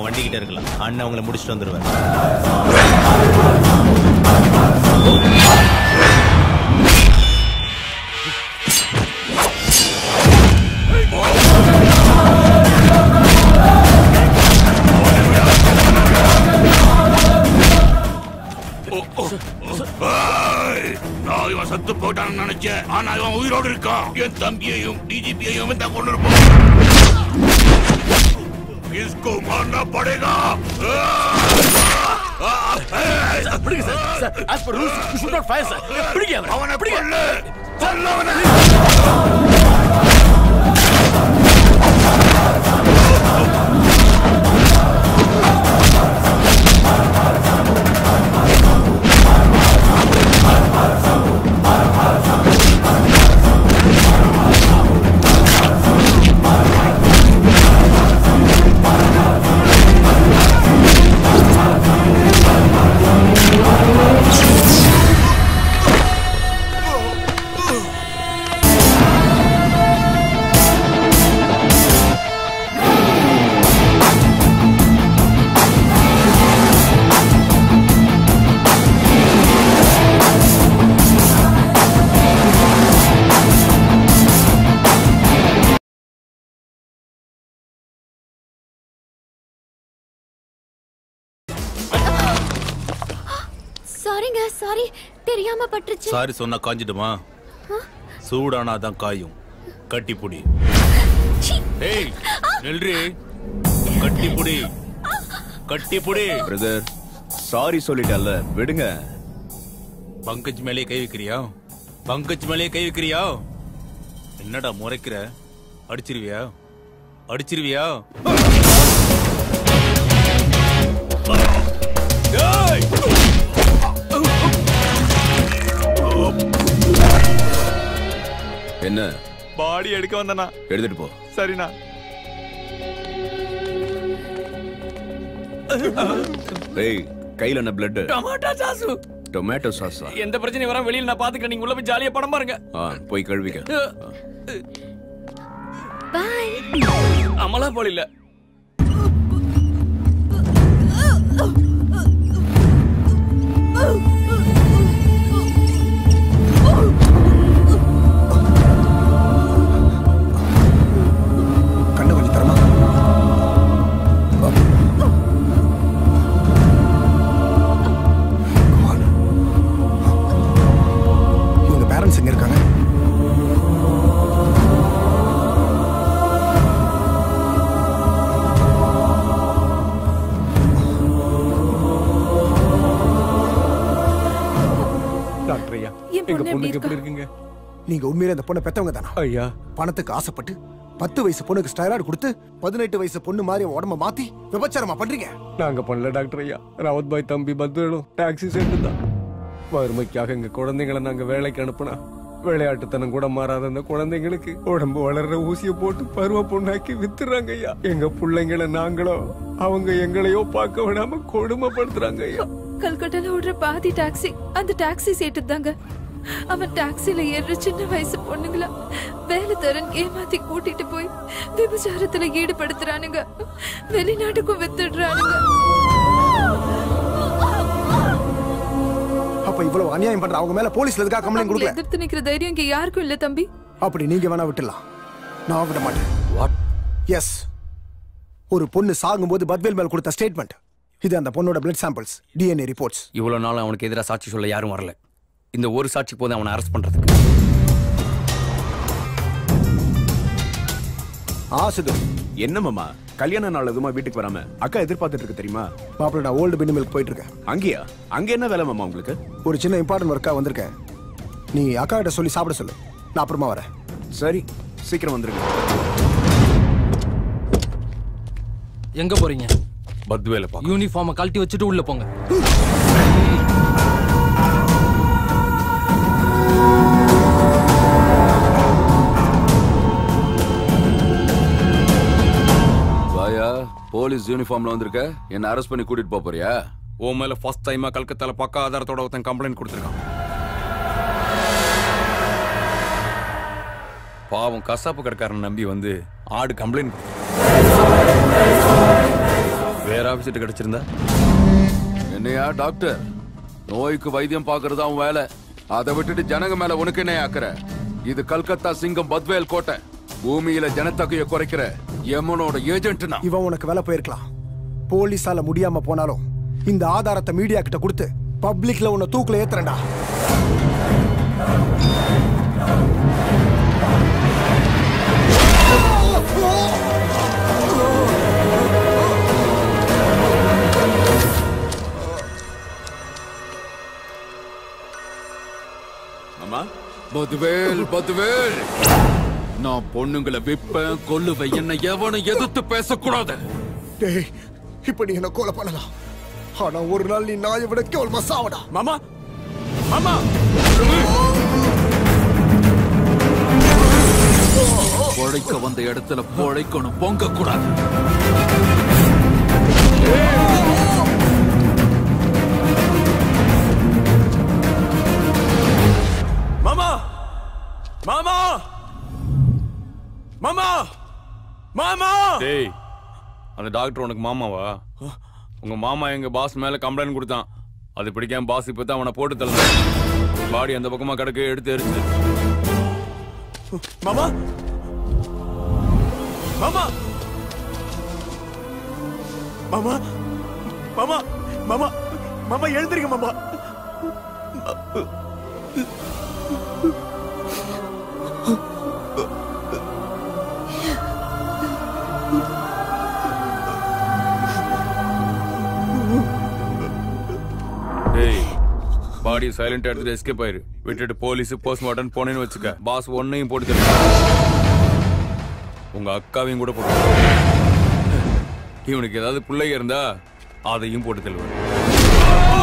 அவன் வண்டிக்கிட்ட இருக்கலாம் அண்ணன் அவங்கள முடிச்சுட்டு வந்துருவேன் ஏய், நான் இவன் செத்து போயிட்டான்னு நினைச்சேன் ஆனா இவன் உயிரோடு இருக்கான் என் தம்பியையும் டிஜிபியையும் இவன் தான் கொண்டு இருப்பான் इसको मारना पड़ेगा பிடிங்க sir sir as per rules you should not fire sir பிடிங்க அவனை அவனை பிடிங்க கொல்லு கொல்லு அவனை சாரிங்க சாரி தெரியாம பட்டுருச்சு சாரி சொன்னா காஞ்சிடுமா சூடானா தான் காயும் கட்டிப்புடி சீ. ஏய் நில்றி கட்டிப்புடி கட்டிப்புடி பிரதர் சாரி சொல்லிட்டல்ல விடுங்க பங்கஜ் மேலே கை வைக்கிறியா பங்கஜ் மேலே கை வைக்கிறியா என்னடா முறைக்கிற அடிச்சிருவியா அடிச்சிருவியா என்ன பாடி எடுக்க வந்தனா எடுத்துட்டு போ சரிண்ணா ஏய் கையில என்ன பிளட் டமாட்டா சாசு டொமேட்டோ சாஸா எந்த பிரச்சனையும் வர வெளியில நான் பாத்துக்கிறேன் நீங்க உள்ள போய் ஜாலியா படம் பாருங்க ஆ போய் கழுவிக்க பாய் அமலா போல இல்ல கண்ணு கொஞ்சம் தரமா இவங்க பேரண்ட்ஸ் எங்க இருக்காங்க டாக்டர் ஐயா என் எங்க பொண்ணு எப்படி பொண்ணுக்கு எப்படி இருக்கா? இருக்குங்க நீங்க உண்மையிலே அந்த பொண்ணை பெத்தவங்க தானா ஐயா பணத்துக்கு ஆசைப்பட்டு பத்து வயசு பொண்ணுக்கு ஸ்டைராய்டு கொடுத்து பதினெட்டு வயசு பொண்ணு மாதிரி அவன் உடம்ப மாத்தி விபச்சாரமா பண்றீங்க நாங்க பண்ணல டாக்டர் ஐயா ராவத் பாய் தம்பி பத்வேலும் டாக்ஸி சேர்ந்து தான் வறுமைக்காக எங்க குழந்தைங்களை நாங்க வேலைக்கு அனுப்புனா விளையாட்டுத்தனம் கூட மாறாத அந்த குழந்தைங்களுக்கு உடம்பு வளர்ற ஊசிய போட்டு பருவ பொண்ணாக்கி வித்துறாங்க ஐயா எங்க பிள்ளைங்களை நாங்களோ அவங்க எங்களையோ பார்க்க விடாம கொடுமைப்படுத்துறாங்க ஐயா கல்கட்டால ஓடுற பாதி டாக்ஸி அந்த டாக்ஸி சேட்டு தாங்க அவன் டாக்ஸில ஏறுற சின்ன வயசு பொண்ணுங்கள வேலை தரன் ஏமாத்தி கூட்டிட்டு போய் விபச்சாரத்துல ஈடுபடுத்துறானுங்க வெளிநாட்டுக்கும் வித்துடுறானுங்க அப்ப இவ்வளவு அநியாயம் பண்ற அவங்க மேல போலீஸ்ல எதுக்காக கம்ப்ளைண்ட் அவங்களை கொடுக்கல எதிர்த்து நிக்கிற தைரியம் இங்க யாருக்கும் இல்ல தம்பி அப்படி நீங்க வேணா விட்டுலாம் நான் விட மாட்டேன் எஸ் ஒரு பொண்ணு சாகும்போது பத்வேல் மேல் கொடுத்த ஸ்டேட்மெண்ட் இது அந்த பொண்ணோட பிளட் சாம்பிள்ஸ் டிஎன்ஏ ரிப்போர்ட்ஸ் இவ்வளவு நாள் அவனுக்கு எதிராக சாட்சி சொல்ல யாரும் வரல இந்த ஒரு சாட்சி போதும் அவனை அரெஸ்ட் பண்றதுக்கு ஆ சிது என்ன மாமா கல்யாண நாள் எதுவுமா வீட்டுக்கு வராம அக்கா எதிர்பார்த்துட்டு இருக்கு தெரியுமா மாப்பிள்ள நான் ஓல்டு பின்னு மில்க் போயிட்டு இருக்கேன் அங்கேயா அங்க என்ன வேலை மாமா உங்களுக்கு ஒரு சின்ன இம்பார்ட்டன்ட் ஒர்க்கா வந்திருக்கேன் நீ அக்கா கிட்ட சொல்லி சாப்பிட சொல்லு நான் அப்புறமா வரேன் சரி சீக்கிரம் வந்துருங்க எங்க போறீங்க பத்வேல பா யூனிஃபார்மை கழட்டி வச்சுட்டு உள்ள போங்க வாயா போலீஸ் யூனிஃபார்ம்ல வந்திருக்க என்ன அரெஸ்ட் பண்ணி கூட்டிட்டு போப் போறியா உன் மேல ஃபர்ஸ்ட் டைமா கல்கத்தால பக்கா ஆதாரத்தோட ஒருத்தன் கம்ப்ளைண்ட் கொடுத்துருக்கான் பாவம் கசாப்பு கடைக்காரன் நம்பி வந்து ஆடு கம்ப்ளைண்ட் வேற ஆபீசர் கிடைச்சிருந்தா என்னையா டாக்டர் நோய்க்கு வைத்தியம் பார்க்கறது அவன் வேலை அதை விட்டுட்டு ஜனங்க மேல உனக்கு என்ன ஆக்குற இது கல்கத்தா சிங்கம் பத்வேல் கோட்டை பூமியில ஜனத்தொகையை குறைக்கிற எமனோட ஏஜென்ட் நான் இவன் உனக்கு வேலை போயிருக்கலாம் போலீஸால முடியாம போனாலும் இந்த ஆதாரத்தை மீடியா கிட்ட கொடுத்து பப்ளிக்ல உன்னை தூக்குல ஏத்துறேன்டா அம்மா பத்வேல் பத்வேல் நான் பொண்ணுங்களை விப்பேன் கொல்லுவேன் என்ன எவனும் எதிர்த்து பேசக்கூடாது டேய் இப்ப நீ என்ன கொலை பண்ணலாம் ஆனா ஒரு நாள் நீ நாயை விட கேவலமா சாவடா மாமா மாமா பொழைக்க வந்த இடத்துல பொழைக்கணும் பொங்க கூடாது மாமா மாமா மாமா மாமா டேய் அந்த டாக்டர் உனக்கு மாமாவா உங்க மாமா எங்க பாஸ் மேல கம்ப்ளைண்ட் கொடுத்தான் அது பிடிக்காம பாஸ் இப்ப தான் அவனை போட்டு தள்ள பாடி அந்த பக்கமா கிடக்கு எடுத்து எரிச்சு மாமா மாமா மாமா மாமா மாமா மாமா எழுந்திருங்க மாமா டேய் பாடி சைலண்ட் எடுத்துட்டு எஸ்கேப் ஆயிரு விட்டுட்டு போலீஸ் போஸ்ட்மார்ட்டம் போனேன்னு வச்சுக்க பாஸ் ஒன்னையும் போட்டு தருவேன் உங்க அக்காவையும் கூட போட்டு தருவேன். இவனுக்கு ஏதாவது பிள்ளைங்க இருந்தா அதையும் போட்டு தருவேன்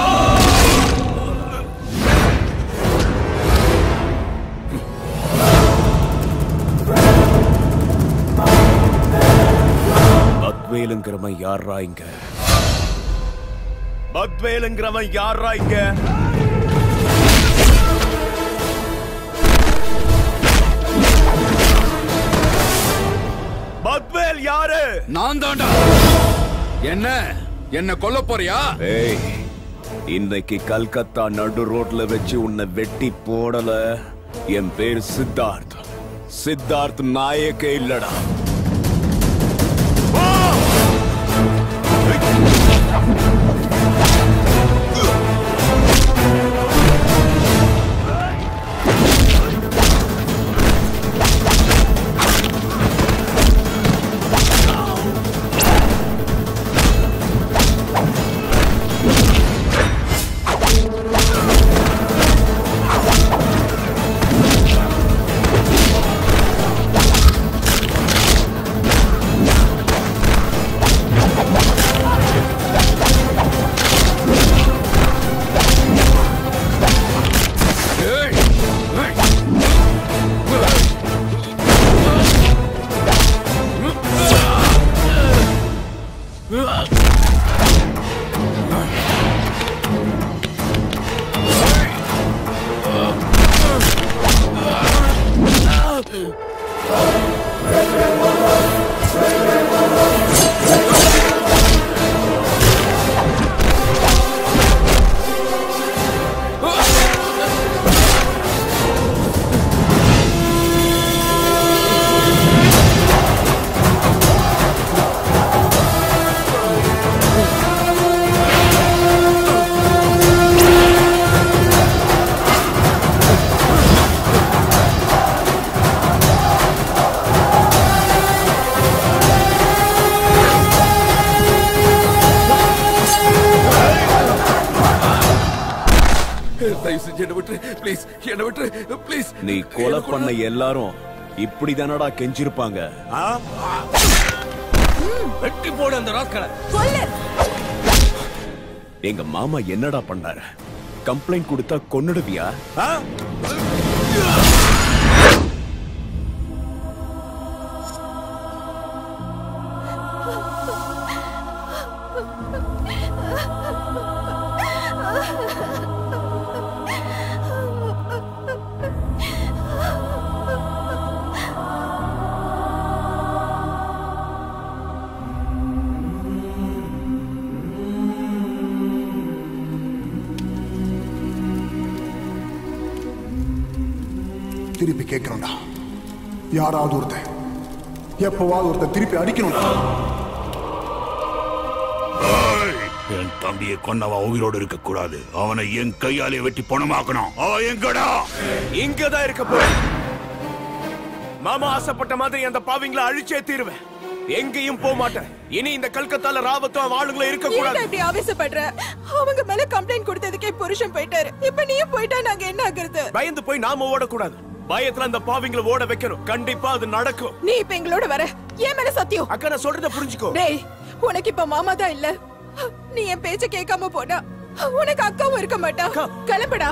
பத்வேலுங்கிறவன் யாரா இங்க பத்வேலுங்கிறவன் யாரா இங்க பத்வேல் யாரு நான் தாண்டா என்ன என்ன கொல்ல போறியா ஏய் இன்னைக்கு கல்கத்தா நடு ரோட்ல வச்சு உன்னை வெட்டி போடல என் பேர் சித்தார்த் சித்தார்த் நாயக்கே இல்லடா தயவு செஞ்சு என்ன விட்டு ப்ளீஸ் என்ன விட்டு ப்ளீஸ் நீ கொலை பண்ண எல்லாரும் இப்படி தானடா கெஞ்சிருப்பாங்க ஆ? வெட்டி போடு அந்த ராஸ்கலை எங்க மாமா என்னடா பண்ணாரு கம்ப்ளைண்ட் கொடுத்தா கொன்னுடுவியா ஆ? திருப்பி கேட்கணும்டா யாராவது ஒருத்தன் எப்பவாவது ஒருத்தன் திருப்பி அடிக்கணும்டா ஏய், என் தம்பியை கொன்னவன் உயிரோடு இருக்க கூடாது அவனை என் கையாலே வெட்டி பணமாக்கணும் அவன் எங்கடா இங்கதான் இருக்க போறேன் மாமா ஆசைப்பட்ட மாதிரி அந்த பாவிங்களை அழிச்சே தீருவேன் எங்கேயும் போக மாட்டேன் இனி இந்த கல்கத்தால ராவத்தும் அவன் ஆளுங்களும் இருக்க ஏன்டா கூடாது இப்படி ஆவேசப்படுற அவங்க மேல கம்ப்ளைண்ட் கொடுத்ததுக்கே புருஷன் போயிட்டாரு இப்ப நீயும் போயிட்டா நாங்க என்ன ஆகுறது பயந்து போய் நாம ஓடக்கூடாது பயத்துல அந்த பாவிங்களை ஓட வைக்கணும் கண்டிப்பா அது நடக்கும் நீ இப்ப எங்களோட வர ஏன் மேல சத்தியம் அக்கா நான் சொல்றத புரிஞ்சுக்கோ டேய் உனக்கு இப்ப மாமா தான் இல்ல நீ என் பேச்ச கேட்காம போனா உனக்கு அக்காவும் இருக்க மாட்டா கிளம்புடா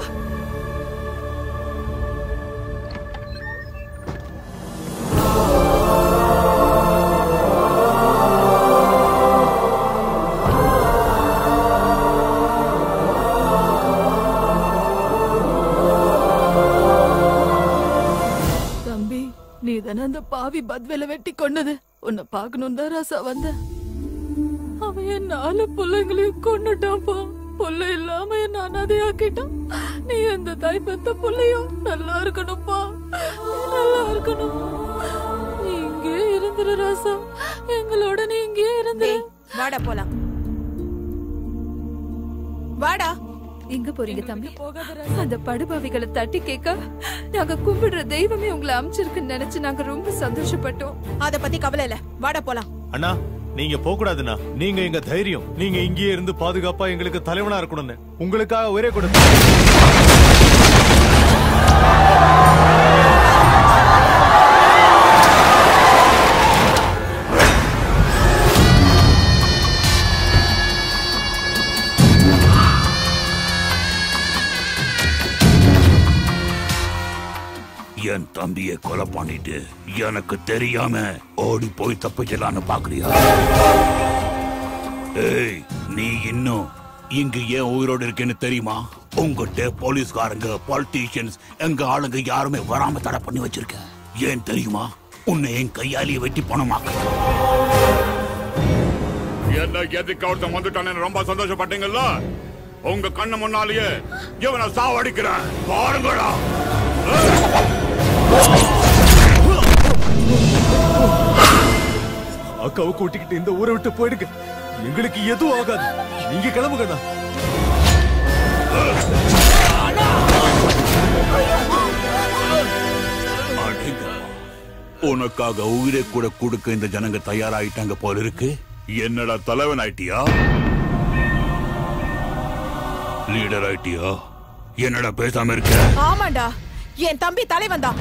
தம்பி நீ தானே அந்த பாவி பத்வேல வெட்டி கொன்னது உன்னை பார்க்கணும் தான் ராசா வந்த அவன் என் நாலு பிள்ளைங்களையும் கொன்னுட்டான்ப்பா புள்ள இல்லாம என்ன அனாதையாக்கிட்டான் நீ அந்த தாய் பெத்த புள்ளையும் நல்லா இருக்கணும்ப்பா நீ நல்லா இருக்கணும் நீ இங்கே இருந்துரு ராசா எங்களோட நீ இங்கே இருந்துரு வாடா போலாம் வாடா எங்க போறீங்க தம்பி அந்த படுபாவிகளை தட்டி கேட்க நாங்க கும்பிடுற தெய்வமே உங்களை அமைச்சிருக்குன்னு நினைச்சு நாங்க ரொம்ப சந்தோஷப்பட்டோம் அத பத்தி கவலை இல்ல வாடா போலாம் அண்ணா நீங்க போக கூடாதுண்ணா நீங்க எங்க தைரியம் நீங்க இங்கேயே இருந்து பாதுகாப்பா எங்களுக்கு தலைவனா இருக்கணும்னு உங்களுக்காக ஒரே கொடுத்து என் தம்பியை கொலை பண்ணிட்டு எனக்கு தெரியாம ஓடி போய் தப்பிக்கலான்னு பாக்குறியா ஏய் நீ இன்னும் இங்க ஏன் உயிரோடு இருக்கேன்னு தெரியுமா உங்ககிட்ட போலீஸ்காரங்க பாலிட்டிஷியன்ஸ் எங்க ஆளுங்க யாருமே வராம தடை பண்ணி வச்சிருக்க ஏன் தெரியுமா உன்னை என் கையாலேயே வெட்டி பணமாக்க என்ன எதுக்கு ஒருத்தன் வந்துட்டானு ரொம்ப சந்தோஷப்பட்டீங்கல்ல உங்க கண்ணு முன்னாலேயே இவனை சாவடிக்கிறேன் பாருங்களா அக்காவை கூட்டிக்கிட்டு இந்த ஊரை விட்டு போயிடுங்க எங்களுக்கு எதுவும் ஆகாது நீங்க கிளம்புங்கண்ணா அடேங்கப்பா. உனக்காக உயிரை கூட கொடுக்க இந்த ஜனங்க தயாராயிட்டாங்க போல இருக்கு என்னடா தலைவன் ஆயிட்டியா லீடர் ஆயிட்டியா என்னடா பேசாம இருக்க ஆமாண்டா என் தம்பி தலைவன் தான்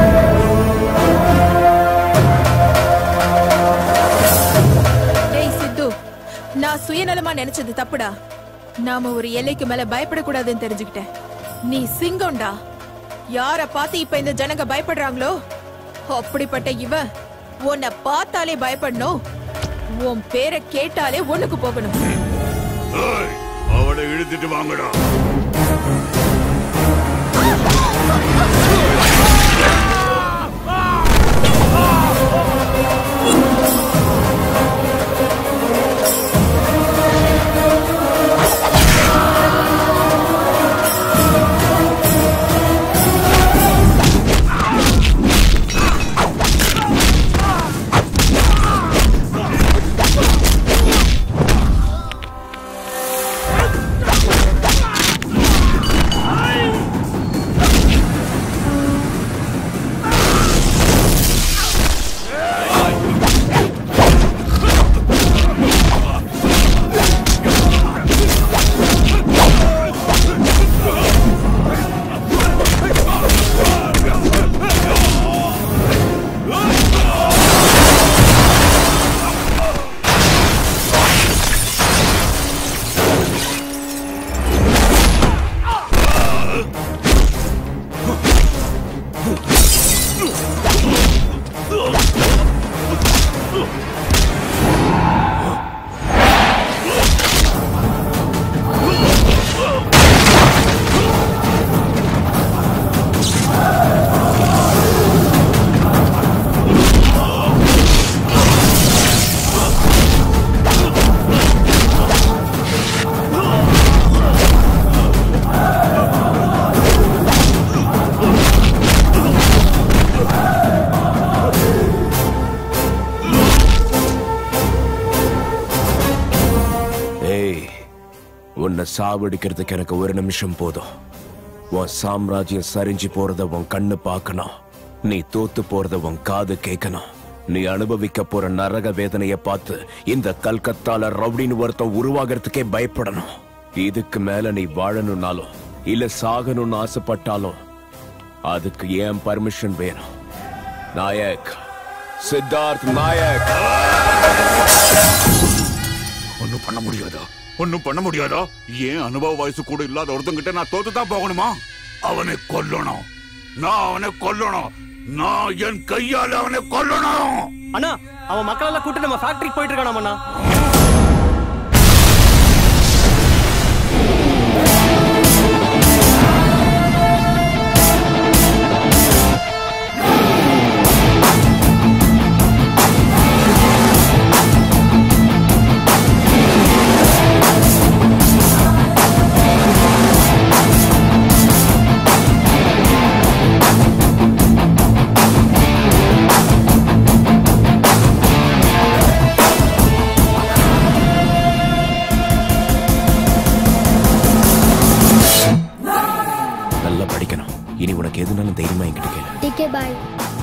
டேய் சித்து நான் சுயநலமா நினைச்சது தப்புடா நாம ஒரு எல்லைக்கு மேல பயப்படக்கூடாதுன்னு தெரிஞ்சுக்கிட்டேன் நீ சிங்கம்டா யார பார்த்து இப்ப இந்த ஜனங்க பயப்படுறாங்களோ அப்படிப்பட்ட இவன் உன்னை பார்த்தாலே பயப்படணும் உன் பேரை கேட்டாலே ஒண்ணுக்கு போகணும் ஏய், அவனை இழுத்துட்டு வாங்கடா ஆ உன்னை சாவடிக்கிறதுக்கு எனக்கு ஒரு நிமிஷம் போதும் உன் சாம்ராஜ்யம் சரிஞ்சு போறத உன் கண்ணு பார்க்கணும் நீ தோத்து போறத உன் காது கேட்கணும் நீ அனுபவிக்க போற நரக வேதனைய பார்த்து இந்த கல்கத்தால ரவுடின்னு ஒருத்தன் உருவாகிறதுக்கே பயப்படணும் இதுக்கு மேல நீ வாழணும்னாலும் இல்ல சாகணும்னு ஆசைப்பட்டாலும் அதுக்கு ஏன் பர்மிஷன் வேணும் நாயக் சித்தார்த் நாயக் ஒண்ணும் பண்ண முடியாதா ஒண்ணும் பண்ண முடியாதா ஏன் அனுபவ வயசு கூட இல்லாத ஒருத்தங்கிட்ட நான் தோத்து தான் போகணுமா அவனை கொல்லணும் நான் அவனை கொல்லணும் நான் என் கையால அவனை கொல்லணும் அண்ணா அவன் மக்கள் எல்லாம் கூட்டு நம்ம ஃபேக்டரிக்கு போயிட்டு இருக்கானாம் அண்ணா நல்லா படிக்கணும் இனி உனக்கு எதுனாலும் தைரியமா என்கிட்ட கேளு டிகே பாய்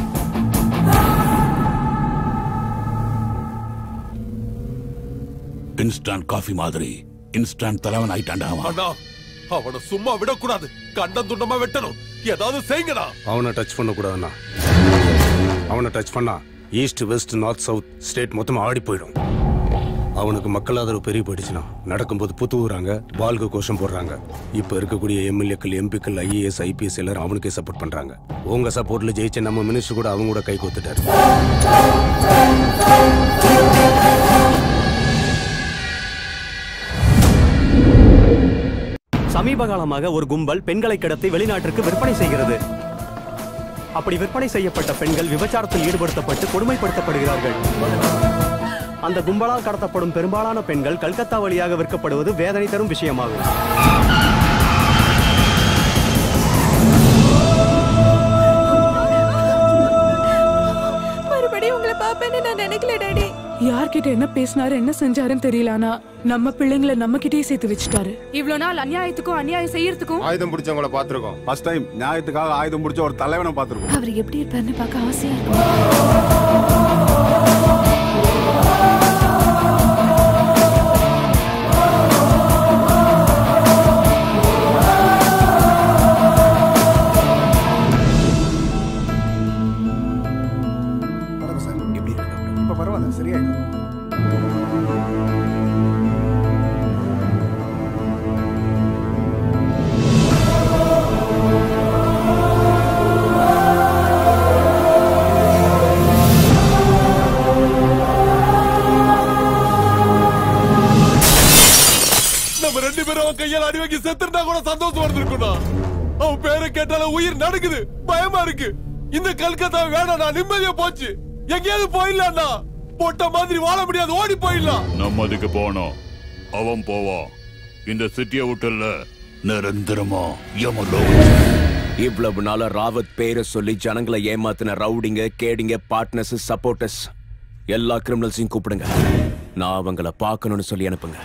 இன்ஸ்டன்ட் காஃபி மாதிரி இன்ஸ்டன்ட் தலைவன் ஆயிட்டான்டா அவன் அண்ணா அவனை சும்மா விடக்கூடாது கண்டம் துண்டமா வெட்டணும் ஏதாவது செய்யுங்கடா அவனை டச் பண்ணக்கூடாதுண்ணா அவனை டச் பண்ணா east west north south state மொத்தமா ஆடி போயிடும் அவனுக்கு மக்கள் ஆதரவு பெரிய போயிடுச்சுன்னா நடக்கும்போது புத்துவுறாங்க பால்கு கோஷம் போடுறாங்க இப்ப இருக்கக்கூடிய எம்எல்ஏக்கள் எம்பிக்கள் ஐஏஎஸ் ஐபிஎஸ் எல்லாரும் அவனுக்கே சப்போர்ட் பண்றாங்க உங்க சப்போர்ட்ல ஜெயிச்ச நம்ம மினிஸ்டர் கூட அவங்க கூட கை கோத்துட்டாரு சமீப காலமாக ஒரு கும்பல் பெண்களை கடத்தி வெளிநாட்டிற்கு விற்பனை செய்கிறது அப்படி விற்பனை செய்யப்பட்ட பெண்கள் விபச்சாரத்தில் ஈடுபடுத்தப்பட்டு கொடுமைப்படுத்தப்படுகிறார்கள் அந்த கும்பலால் கடத்தப்படும் பெரும்பாலான பெண்கள் கல்கத்தா வழியாக விற்கப்படுவது வேதனை தரும் விஷயமாகும் மறுபடியும் உங்களை பாப்பேன்னு நான் நினைக்கல டாடி யார்கிட்ட என்ன பேசினாரு என்ன செஞ்சாருன்னு தெரியல ஆனா நம்ம பிள்ளைங்களை நம்ம கிட்டயே சேர்த்து வச்சுட்டாரு இவ்வளவு நாள் அநியாயத்துக்கும் அநியாயம் செய்யறதுக்கும் ஆயுதம் பிடிச்சவங்கள பாத்திருக்கோம் ஃபர்ஸ்ட் டைம் நியாயத்துக்காக ஆயுதம் பிடிச்ச ஒரு தலைவனை பாத்திருக்கோம் அவர் எப்படி இருப்பாருன்னு பார்க்க ஆசையா இருக்கு இப்ப பரவாயில்ல சரியாயிடும் நம்ம ரெண்டு பேரும் அவன் கையால அடி வாங்கி செத்துருந்தா கூட சந்தோஷம் இருந்திருக்கும்டா அவன் பேரை கேட்டால உயிர் நடுக்குது பயமா இருக்கு இந்த கல்கத்தா வேணாம் நான் நிம்மதியா போச்சு எங்கேயாவது போயிடலாம்டா பொட்ட மாதிரி வாழ முடியாது ஓடி போயிடலாம் நம்ம அதுக்கு போனோம் அவன் போவான் இந்த சிட்டியை விட்டுல நிரந்தரமா யமலோ இவ்வளவு நாளா ராவத் பேரை சொல்லி ஜனங்களை ஏமாத்தின ரவுடிங்க கேடிங்க பார்ட்னர்ஸ் சப்போர்ட்டர்ஸ் எல்லா கிரிமினல்ஸையும் கூப்பிடுங்க நான் அவங்கள பார்க்கணும்னு சொல்லி அனுப்புங்க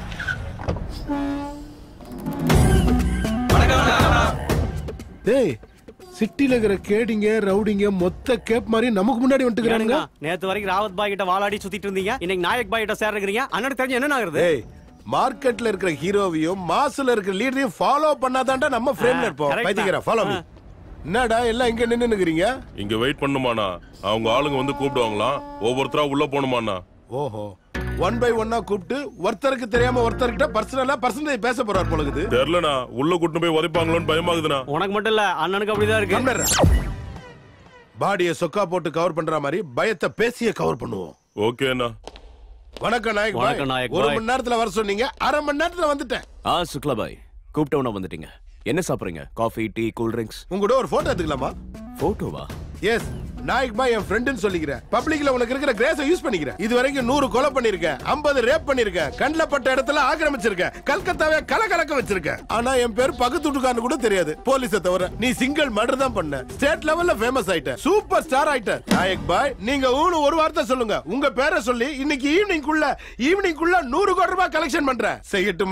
டேய் சிட்டில இருக்கிற கேடிங்க ரவுடிங்க மொத்த கேப் மாதிரி நமக்கு முன்னாடி வந்துட்டுக்கிறானுங்க ஏனுங்க, நேத்து வரைக்கும் ராவத் பாய் கிட்ட வாலாடி சுத்திட்டு இருந்தீங்க இன்னைக்கு நாயக் பாய் கிட்ட சேர்றீங்க அண்ணனுக்கு தெரிஞ்சு என்ன ஆகுறது டேய் மார்க்கெட்ல இருக்கிற ஹீரோவையும் மாஸ்ல இருக்கிற லீடரையும் ஃபாலோ பண்ணாதான்டா நம்ம ஃப்ரேம்ல இருப்போம் correct பைத்தியக்கிறா தான். ஃபாலோ மீ என்னடா எல்லாம் இங்க நின்னுக்கிறீங்க இங்க வெயிட் பண்ணுமாண்ணா அவங்க ஆளுங்க வந்து கூப்பிடுவாங்களாம் ஒவ்வொருத்தரா உள்ள போகணுமாண்ணா ஓஹோ ஒன் பை ஒன்னா கூப்பிட்டு ஒருத்தருக்கு தெரியாம ஒருத்தர்கிட்ட பர்சனலா பர்சனேஜ் பேச போறார் போலகுது தெரியலண்ணா உள்ள கூட்டு போய் உதைப்பாங்களோன்னு பயமாகுதுண்ணா உனக்கு மட்டும் இல்ல அண்ணனுக்கு அப்படிதான் இருக்கு பாடிய சொக்கா போட்டு கவர் பண்ற மாதிரி பயத்தை பேசிய கவர் பண்ணுவோம் ஓகேண்ணா வணக்கம் நாயக் பாய் வணக்கம், நாயக் ஒரு பாய். மணி நேரத்துல வர சொன்னீங்க அரை மணி நேரத்துல வந்துட்டேன் ஆ சுக்லா பாய் கூப்பிட்டவனா வந்துட்டீங்க என்ன சாப்பிடுறீங்க காஃபி டீ கூல் ட்ரிங்க்ஸ் உங்களோட ஒரு போட்டோ எடுத்துக்கலாமா போட்டோவா எஸ் நாயக் பாய் என் ஃப்ரெண்டுன்னு சொல்லிக்கிறேன் பப்ளிக்ல உனக்கு இருக்கிற கிரேஸை யூஸ் பண்ணிக்கிறேன் இது வரைக்கும் நூறு கொலை பண்ணிருக்கேன் ஐம்பது ரேப் பண்ணிருக்கேன் கண்ணில் பட்ட இடத்துல ஆக்கிரமிச்சிருக்கேன் கல்கத்தாவை கலகலக்க வச்சிருக்கேன் ஆனா என் பேர் பக்கத்து வீட்டுக்காரனு கூட தெரியாது போலீஸை தவிர நீ சிங்கிள் மர்டர் தான் பண்ண ஸ்டேட் லெவல்ல ஃபேமஸ் ஆயிட்ட சூப்பர் ஸ்டார் ஆயிட்ட நாயக் பாய் நீங்க ஊனு ஒரு வார்த்தை சொல்லுங்க உங்க பேரை சொல்லி இன்னைக்கு ஈவினிங் குள்ள ஈவினிங் குள்ள நூறு கோடி ரூபாய் கலெக்ஷன் பண்றேன் செய்யட்டுமா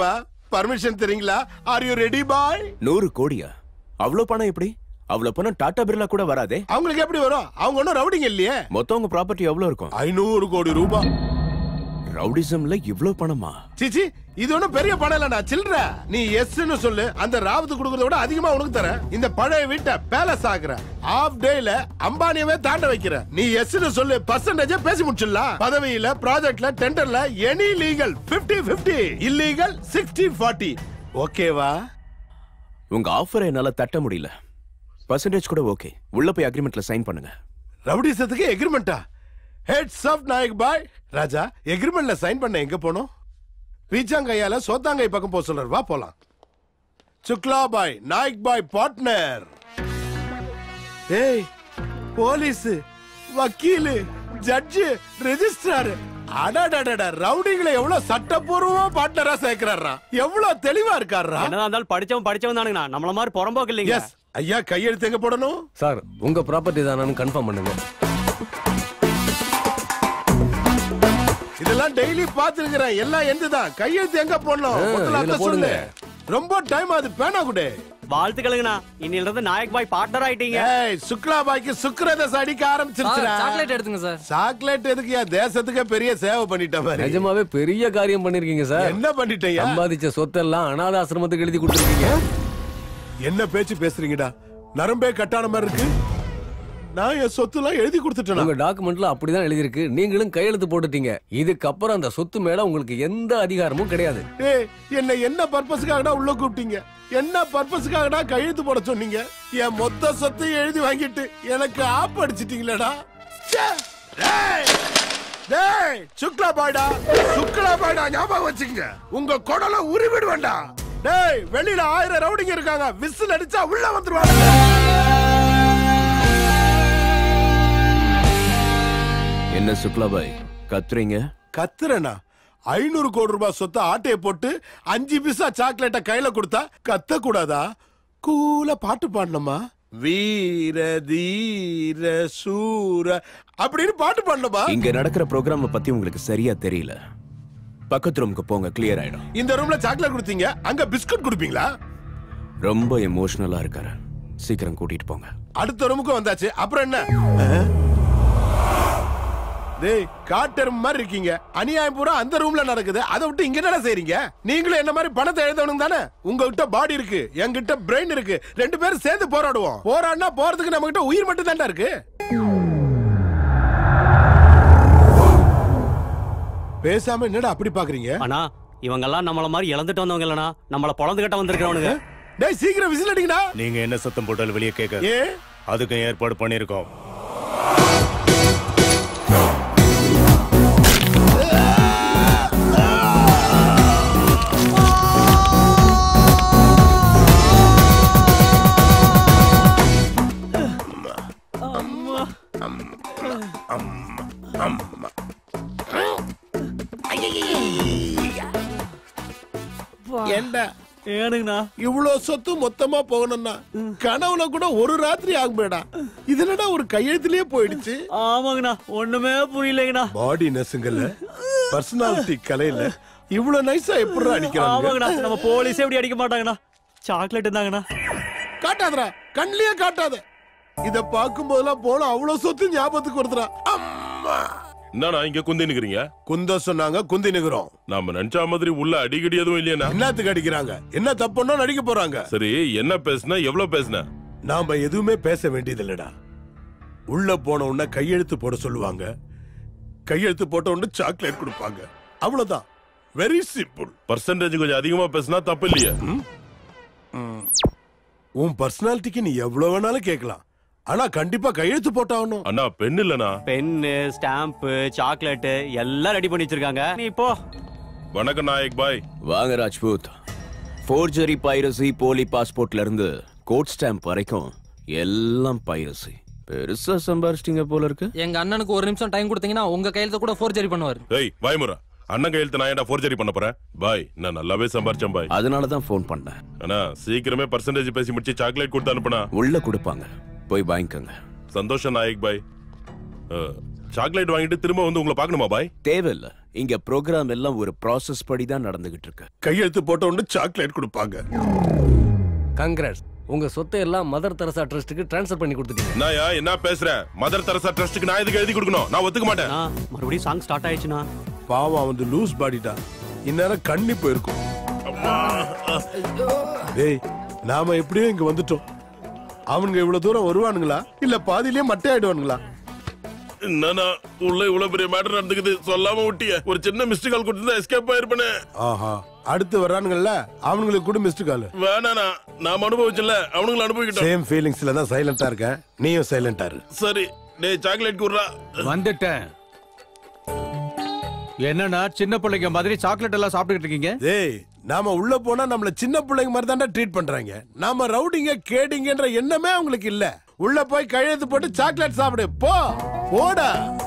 பர்மிஷன் தெரியுங்களா ஆர் யூ ரெடி பாய் நூறு கோடியா அவ்வளவு பணம் எப்படி அவ்வளவு பணம் டாடா பிர்லா கூட வராதே அவங்களுக்கு எப்படி வரும் அவங்க ஒன்றும் ரவுடிங்க இல்லையே மொத்தம் உங்க ப்ராப்பர்ட்டி எவ்வளவு இருக்கும் ஐநூறு கோடி ரூபாய் ரவுடிசம்ல இவ்ளோ பணமா சிச்சி இது ஒண்ணும் பெரிய படம் இல்லடா சில்ற நீ எஸ்ன்னு சொல்லு அந்த ராவத்து கொடுக்கறத விட அதிகமா உனக்கு தரேன் இந்த பழைய வீட்டை பேலஸ் ஆக்குற ஆஃப் டேல அம்பானியவே தாண்ட வைக்கிற நீ எஸ்ன்னு சொல்லு பர்சன்டேஜ் பேசி முடிச்சிடலாம் பதவியில ப்ராஜெக்ட்ல டெண்டர்ல எனி லீகல் 50 50 இல்லீகல் 60 40 ஓகேவா உங்க ஆஃபரை என்னால தட்ட முடியல பர்சன்டேஜ் கூட ஓகே உள்ள போய் அக்ரிமெண்ட்ல சைன் பண்ணுங்க ரவுடிசத்துக்கு எக்ரிமெண்டா ஹெட்ஸ் ஆஃப் நாயக் பாய் ராஜா எக்ரிமெண்ட்ல சைன் பண்ண எங்க போனோம் பீச்சாங்கையால சோத்தாங்கை பக்கம் போக சொல்றாரு வா போலாம் சுக்லா பாய் நாயக் பாய் பார்ட்னர் ஏய் போலீஸ் வக்கீலு ஜட்ஜு ரெஜிஸ்ட்ரார் அடடடட ரவுடிங்களை எவ்வளவு சட்டப்பூர்வமா பார்ட்னரா சேர்க்கிறாரா எவ்வளவு தெளிவா இருக்காரா என்னதான் இருந்தாலும் படிச்சவன் படிச்சவன் தானுங்கண்ணா நம்மள மாதிரி புறம்போக்கு இல்லைங்க எஸ் ஐயா கையெழுத்து எங்க போடணும் சார் உங்க ப்ராப்பர்ட்டி தானு கன்ஃபார்ம் பண்ணுங்க இதெல்லாம் டெய்லி பாத்துருக்கிறேன் எல்லாம் எந்துதான் கையெழுத்து எங்க போடணும் ஆ, முதல்ல இதுல அத சொல்லு போடுங்க. ரொம்ப டைம் அது பேனா குடு வாழ்த்துக்களுங்கண்ணா இன்னில இருந்து நாயக் பாய் பார்ட்னர் ஆயிட்டீங்க ஏய் சுக்லா பாய்க்கு சுக்ரதஸ் அடிக்க ஆரம்பிச்சிருச்சுடா சார், chocolate எடுத்துங்க சார். சாக்லேட் எதுக்கு என் தேசத்துக்கு பெரிய சேவை பண்ணிட்ட மாதிரி நிஜமாவே பெரிய காரியம் பண்ணிருக்கீங்க சார் என்ன பண்ணிட்டீங்க சம்பாதிச்ச சொத்தெல்லாம் அனாத ஆசிரமத்துக்கு எழுதி கொடுத்துருக்கீங்க என்ன பேச்சு பேசுறீங்கடா நரம்பே கட்டான மாதிரி இருக்கு நான் என் சொத்துலாம் எழுதி கொடுத்துட்டேன் உங்க டாக்குமெண்ட்ல அப்படிதான் எழுதியிருக்கு நீங்களும் கையெழுத்து போட்டுட்டீங்க இதுக்கப்புறம் அந்த சொத்து மேல உங்களுக்கு எந்த அதிகாரமும் கிடையாது ஏய் என்ன என்ன பர்பஸ்க்காகடா உள்ள கூப்பிட்டீங்க என்ன பர்பஸ்க்காகடா கையெழுத்து போட சொன்னீங்க என் மொத்த சொத்தையும் எழுதி வாங்கிட்டு எனக்கு ஆப் அடிச்சிட்டீங்களேடா ச்சே! டேய்! டேய் சுக்லா பாய்டா சுக்லா பாய்டா ஞாபகம் வச்சுங்க உங்க குடல உருவிடுவேன்டா டேய் வெளியில ஆயிரம் ரவுடிங்க இருக்காங்க விசில் அடிச்சா உள்ள வந்துருவாங்க என்ன சுக்லாபாய் கத்துறீங்க கத்துறனா ஐநூறு கோடி ரூபாய் சொத்தை ஆட்டைய போட்டு அஞ்சு பிசா சாக்லேட்ட கையில கொடுத்தா கத்த கூடாதா கூல பாட்டு பாடணுமா வீர தீர சூர அப்படின்னு பாட்டு பாடணுமா இங்க நடக்கிற ப்ரோக்ராம் பத்தி உங்களுக்கு சரியா தெரியல பக்கத்து ரூமுக்கு போங்க கிளியர் ஆயிடும் இந்த ரூம்ல சாக்லேட் கொடுத்தீங்க அங்க பிஸ்கட் கொடுப்பீங்களா ரொம்ப எமோஷனலா இருக்காரு சீக்கிரம் கூட்டிட்டு போங்க அடுத்த ரூமுக்கு வந்தாச்சு அப்புறம் என்ன டேய் காட்டெருமை மாதிரி இருக்கீங்க அநியாயம் பூரா அந்த ரூம்ல நடக்குது அதை விட்டு இங்க என்ன செய்றீங்க நீங்களும் என்ன மாதிரி பணத்தை எழுதணும் தானே உங்ககிட்ட பாடி இருக்கு என்கிட்ட பிரெயின் இருக்கு ரெண்டு பேரும் சேர்ந்து போராடுவோம் போராடினா போறதுக்கு நம்ம கிட்ட உயிர் மட்டும் தான்டா இருக்கு பேசாம என்னடா அப்படி பாக்குறீங்க அண்ணா இவங்க எல்லாம் நம்மள மாதிரி இழந்துட்டு வந்தவங்க இல்லனா நம்மள பொழந்து கட்ட வந்திருக்கிறவனுங்க டேய் சீக்கிரம் விசில் அடிங்கடா நீங்க என்ன சத்தம் போட்டாலும் வெளியே கேட்க ஏ அதுக்கும் ஏற்பாடு பண்ணிருக்கோம் ஏண்டா ஏனுங்கண்ணா இவ்வளவு சொத்து மொத்தமா போகணும்னா கனவுல கூட ஒரு ராத்திரி ஆகுமேடா இது என்னடா ஒரு கையெழுத்துலயே போயிடுச்சு ஆமாங்கண்ணா ஒண்ணுமே புரியலைங்கண்ணா பாடி நெசுங்கல்ல பர்சனாலிட்டி கலையில இவ்வளவு நைஸா எப்படி ஆமாங்கண்ணா அடிக்கிறாங்க நம்ம போலீஸே இப்படி அடிக்க மாட்டாங்கண்ணா சாக்லேட் இருந்தாங்கண்ணா காட்டாதடா கண்ணிலேயே காட்டாத இத பார்க்கும் போதெல்லாம் போல அவ்வளவு சொத்து ஞாபகத்துக்கு வருதுடா அம்மா என்னண்ணா இங்க குந்தி நிக்கிறீங்க குந்த சொன்னாங்க குந்தி நிக்கிறோம் நாம நினைச்ச மாதிரி உள்ள அடிக்கடி எதுவும் இல்லையா என்னத்துக்கு அடிக்கிறாங்க என்ன தப்புன்னா நடிக்க போறாங்க சரி என்ன பேசுன எவ்வளவு பேசுன நாம எதுவுமே பேச வேண்டியது இல்லடா உள்ள போன உடனே கையெழுத்து போட சொல்லுவாங்க கையெழுத்து போட்ட உடனே சாக்லேட் கொடுப்பாங்க அவ்வளவுதான் வெரி சிம்பிள் பர்சன்டேஜ் கொஞ்சம் அதிகமா பேசுனா தப்பு இல்லையா உன் பர்சனாலிட்டிக்கு நீ எவ்வளவு வேணாலும் கேட்கலாம் ஆனா கண்டிப்பா கையெழுத்து போட்டாகணும் அண்ணா பெண் இல்லனா பென்னு ஸ்டாம்ப் சாக்லேட் எல்லாம் ரெடி பண்ணி வச்சிருக்காங்க நீ போ வணக்கம் நாயக் பாய் வாங்க ராஜ்பூத் ஃபோர்ஜரி பைரசி போலி பாஸ்போர்ட்ல இருந்து கோட் ஸ்டாம்ப் வரைக்கும் எல்லாம் பைரசி பெருசா சம்பாரிச்சிட்டீங்க போல இருக்கு எங்க அண்ணனுக்கு ஒரு நிமிஷம் டைம் கொடுத்தீங்கன்னா உங்க கையெழுத்து கூட ஃபோர்ஜரி பண்ணுவார் ஏய் வாய்முறா அண்ணன் கையெழுத்து நான் ஏன்டா ஃபோர்ஜரி பண்ண போறேன் பாய் நான் நல்லாவே சம்பாரிச்சேன் பாய் அதனால தான் ஃபோன் பண்ணேன் அண்ணா சீக்கிரமே பர்சன்டேஜ் பேசி முடிச்சு சாக்லேட் கொடுத்து அனுப்புனா உள்ள கொடுப்பாங்க போய் வாங்கிக்கோங்க சந்தோஷம் நாயக் பாய் சாக்லேட் வாங்கிட்டு திரும்ப வந்து உங்களை பார்க்கணுமா பாய் தேவையில்ல இங்க ப்ரோக்ராம் எல்லாம் ஒரு ப்ராசஸ் படி தான் நடந்துகிட்டு இருக்கு கையெழுத்து போட்ட உடனே சாக்லேட் கொடுப்பாங்க கங்க்ராட்ஸ் உங்க சொத்தை எல்லாம் மதர் தெரசா ட்ரஸ்ட்டுக்கு ட்ரான்ஸ்ஃபர் பண்ணி கொடுத்துட்டீங்க நாயா என்ன பேசுறேன் மதர் தெரசா ட்ரஸ்ட்டுக்கு நான் எதுக்கு எழுதி கொடுக்கணும் நான் ஒத்துக்க மாட்டேன் மறுபடியும் சாங் ஸ்டார்ட் ஆயிடுச்சுனா பாவம் வந்து லூஸ் பாடிட்டா இந்நேரம் கண்ணி போயிருக்கும் டேய் நாம எப்படியோ இங்க வந்துட்டோம் அவனுங்க இவ்வளவு தூரம் வருவானுங்களா இல்ல பாதியிலேயே மட்டை ஆயிடுவானுங்களா என்னன்னா உள்ள இவ்வளவு பெரிய மேட்டர் நடந்துக்குது சொல்லாம விட்டிய ஒரு சின்ன மிஸ்டு கால் கொடுத்து எஸ்கேப் ஆயிருப்பேனே ஆஹா அடுத்து வர்றானுங்கல்ல அவனுங்களுக்கு கூட மிஸ்டு கால் வேணாண்ணா நாம அனுபவிச்சல அவனுங்களை அனுபவிக்கிட்டோம் சேம் ஃபீலிங்ஸ்ல தான் சைலண்டா இருக்கேன் நீயும் சைலண்டா இரு சரி டேய் சாக்லேட் குடுறா வந்துட்டேன் என்னன்னா சின்ன பிள்ளைங்க மாதிரி சாக்லேட் எல்லாம் சாப்பிட்டுக்கிட்டு இருக்கீங்க டேய் நாம உள்ள போனா நம்மள சின்ன பிள்ளைங்க மாதிரி தான்டா ட்ரீட் பண்றாங்க நாம ரவுடிங்க கேடிங்கன்ற எண்ணமே அவங்களுக்கு இல்ல உள்ள போய் கையெழுத்து போட்டு சாக்லேட் சாப்பிடு போ போடா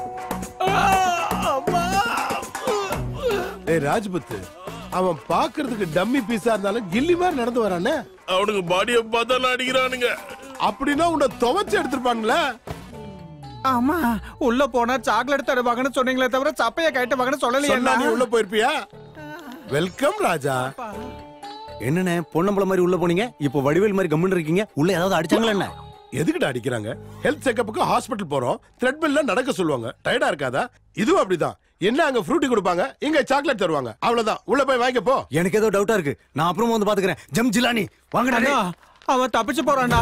டேய் ராஜ்பத் அவன் பாக்குறதுக்கு டம்மி பீஸா இருந்தாலும் கில்லி மாதிரி நடந்து வரானே அவனுக்கு பாடிய பார்த்தா அடிக்கிறானுங்க அப்படின்னா உன்னை துவைச்சு எடுத்திருப்பானுங்களே ஆமா உள்ள போனா சாக்லேட் தருவாங்கன்னு சொன்னீங்களே தவிர சப்பைய கைட்டுவாங்கன்னு சொன்னா நீ சொல்லலையே உள்ள போயிருப்பியா வெல்கம் ராஜா என்னண்ணே பொன்னம்பள மாதிரி உள்ள போனீங்க இப்போ வடிவேல் மாதிரி கம்முன்னு இருக்கீங்க உள்ள ஏதாவது அடிச்சாங்களா என்ன எதுக்குடா அடிக்கிறாங்க ஹெல்த் செக்கப்புக்கு ஹாஸ்பிட்டல் போறோம் த்ரெட்மில்ல நடக்க சொல்லுவாங்க டயர்டா இருக்காதா இதுவும் அப்படிதான் என்ன அங்க ஃப்ரூட்டி கொடுப்பாங்க இங்க சாக்லேட் தருவாங்க அவ்வளவுதான் உள்ள போய் வாங்கிக்க போ எனக்கு ஏதோ டவுட்டா இருக்கு நான் அப்புறமா வந்து பாத்துக்கிறேன் ஜம் ஜிலானி வாங்கடா அண்ணா, அவன் தப்பிச்சு போறான்டா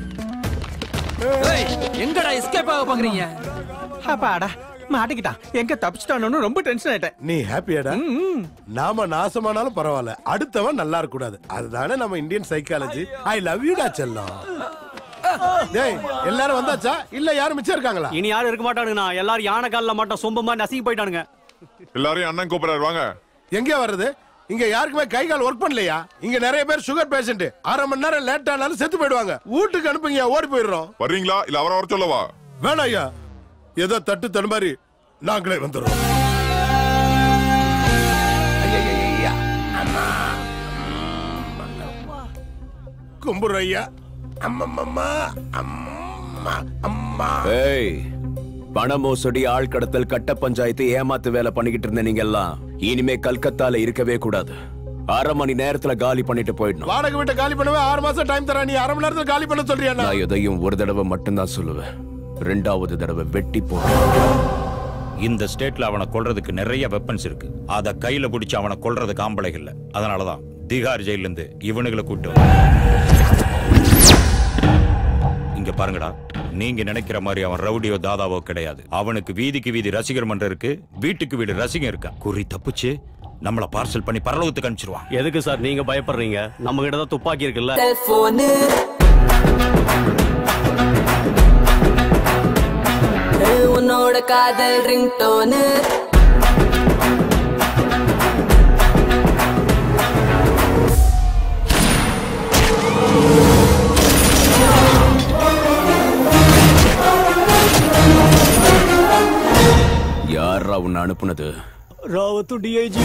எங்கடா எஸ்கேப் ஆக பாக்குறீங்க அப்பாடா மாட்டிக்கிட்டான் எங்க தப்பிச்சிட்டானு ரொம்ப டென்ஷன் ஆயிட்டேன் நீ ஹாப்பியாடா நாம நாசமானாலும் பரவாயில்ல அடுத்தவன் நல்லா இருக்க கூடாது அதுதானே நம்ம இந்தியன் சைக்காலஜி ஐ லவ் யூடா செல்லம் டேய் எல்லாரும் வந்தாச்சா இல்ல யாரும் மிச்சம் இருக்காங்களா இனி யாரும் இருக்க மாட்டானுங்கண்ணா எல்லாரும் யானை கால்ல மாட்டோம் சொம்ப மாதிரி நசுங்கி போயிட்டானுங்க எல்லாரையும் அண்ணன் கூப்பிடுறாரு வாங்க எங்க வர்றது இங்க யாருக்குமே கை கால் ஒர்க் பண்ணலையா இங்க நிறைய பேர் சுகர் பேஷண்ட் அரை மணி நேரம் லேட் ஆனாலும் செத்து போயிடுவாங்க வீட்டுக்கு அனுப்புங்க ஓடி போயிடுறோம் வர்றீங்களா இல்ல அவரை வர சொல்லவா வேணாம் ஐயா ஏதோ தட்டு தடுமாறி நாங்களே வந்துடுறோம் கும்புற ஐயா அம்மம்மா அம்மா அம்மா ஏய் பண மோசடி ஆள் கடத்தல் கட்ட பஞ்சாயத்து ஏமாத்து வேலை பண்ணிக்கிட்டு இருந்த நீங்க எல்லாம் இனிமே கல்கத்தால இருக்கவே கூடாது அரை மணி நேரத்துல காலி பண்ணிட்டு போயிடணும் வாடகை வீட்டை காலி பண்ணவே ஆறு மாசம் டைம் தரேன் நீ அரை மணி நேரத்துல காலி பண்ண சொல்றியா நான் எதையும் ஒரு தடவை மட்டும்தான் சொல்லுவேன் ரெண்டாவது தடவை வெட்டி போட்டு இந்த ஸ்டேட்ல அவனை கொல்றதுக்கு நிறைய வெப்பன்ஸ் இருக்கு அத கையில பிடிச்சு அவனை கொல்றதுக்கு ஆம்பளைகள் இல்ல அதனாலதான் திகார் ஜெயில இருந்து இவனுங்களை கூட்டு வந்தேன். இங்க பாருங்கடா நீங்க நினைக்கிற மாதிரி அவன் ரவுடியோ தாதாவோ கிடையாது அவனுக்கு வீதிக்கு வீதி ரசிகர் மன்றம் இருக்கு வீட்டுக்கு வீடு ரசிகம் இருக்கா குறி தப்பிச்சு நம்மள பார்சல் பண்ணி பரலோகத்துக்கு அனுப்பிச்சிருவான் எதுக்கு சார் நீங்க பயப்படுறீங்க நம்ம கிட்ட தான் துப்பாக்கி இருக்குல்ல செல்போனு உன்னோட காதல் ரிங்டோனு யாரா உன்னை அனுப்புனது ராவத்து டிஐஜி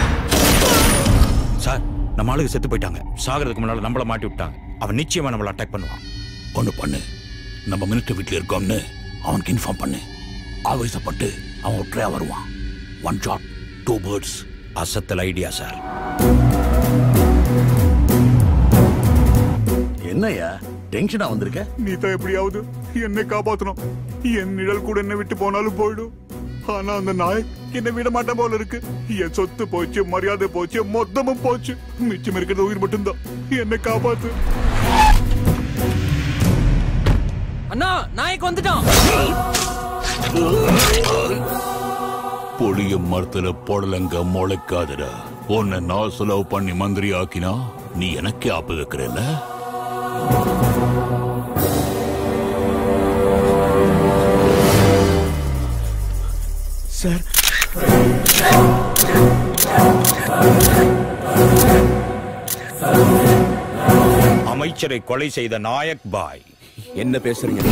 சார் நம்ம ஆளுங்க செத்து போயிட்டாங்க சாகிறதுக்கு முன்னால நம்மள மாட்டி விட்டாங்க அவன் நிச்சயமா நம்மள அட்டாக் பண்ணுவான் ஒண்ணு பண்ணு நம்ம மினிஸ்டர் வீட்டுல இருக்கோம்னு அவனுக்கு இன்ஃபார்ம் பண்ணு ஆவேசப்பட்டு அவன் ஒற்றையா வருவான் ஒன் ஷாட் டூ பேர்ட்ஸ் அசத்தல் ஐடியா சார் என்னையா டென்ஷனா வந்திருக்க நீ தான் எப்படியாவது என்னை காப்பாத்தணும் என் நிழல் கூட என்ன விட்டு போனாலும் போயிடும் ஆனா அந்த நாய் என்னை விட மாட்டேன் போல இருக்கு என் சொத்து போச்சு மரியாதை போச்சு மொத்தமும் போச்சு மிச்சம் இருக்கிறது உயிர் மட்டும்தான் என்னை காப்பாத்து அண்ணா நாய்க்கு வந்துட்டான் புளிய மரத்துல புடலங்க முளைக்காதுடா உன்னை நான் செலவு பண்ணி மந்திரி ஆக்கினா நீ எனக்கே ஆப்பு வைக்கிறல்ல சார் அமைச்சரை கொலை செய்த நாயக் பாய் என்ன பேசுறீங்க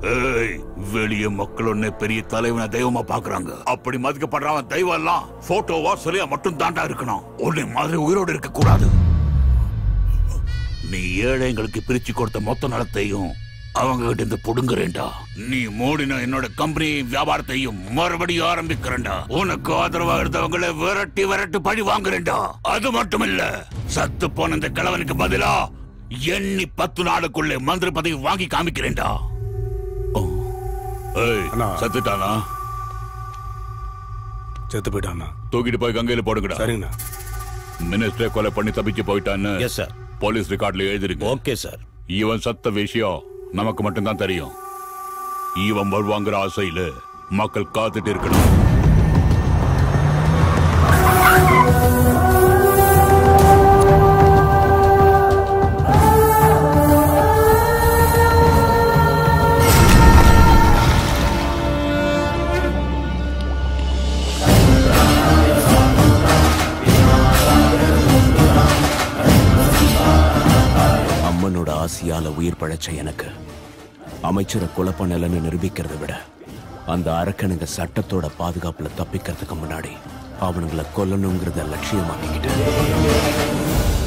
ஏய் வெளிய மக்கள் உன்னை பெரிய தலைவனை தெய்வமா பாக்குறாங்க அப்படி மதிக்கப்படுறவன் தெய்வம் எல்லாம் போட்டோவா சரியா மட்டும் தாண்டா இருக்கணும் உன்னை மாதிரி உயிரோடு இருக்க கூடாது நீ ஏழைங்களுக்கு பிரிச்சு கொடுத்த மொத்த நிலத்தையும் அவங்க கிட்ட இருந்து புடுங்குறேன்டா நீ மூடின என்னோட கம்பெனி வியாபாரத்தையும் மறுபடியும் ஆரம்பிக்கிறேன்டா உனக்கு ஆதரவா இருந்தவங்களை விரட்டி விரட்டி பழி வாங்குறேன்டா அது மட்டும் இல்ல சத்து போன இந்த கிழவனுக்கு பதிலா எண்ணி பத்து நாளுக்குள்ளே மந்திர பதவி வாங்கி காமிக்கிறேன்டா ஓ. ஏய் சத்துட்டானா செத்து போயிட்டானா தூக்கிட்டு போய் கங்கையில போடுங்கடா சரிங்கண்ணா மினிஸ்டரை கொலை பண்ணி தப்பிச்சு போயிட்டான்னு எஸ் சார் போலீஸ் ரெக்கார்ட்ல எழுதிருக்கு ஓகே சார் இவன் சத்த விஷயம் நமக்கு மட்டும்தான் தெரியும் இவன் வருவாங்கிற ஆசையில மக்கள் காத்துட்டு இருக்கணும் அம்மனோட ஆசையால உயிர் பழைச்ச எனக்கு அமைச்சரை கொலை பண்ணலன்னு நிரூபிக்கிறதை விட அந்த அரக்கனுங்க சட்டத்தோட பாதுகாப்புல தப்பிக்கிறதுக்கு முன்னாடி அவனுங்களை கொல்லணுங்கிறத லட்சியமாக்கிக்கிட்டேன்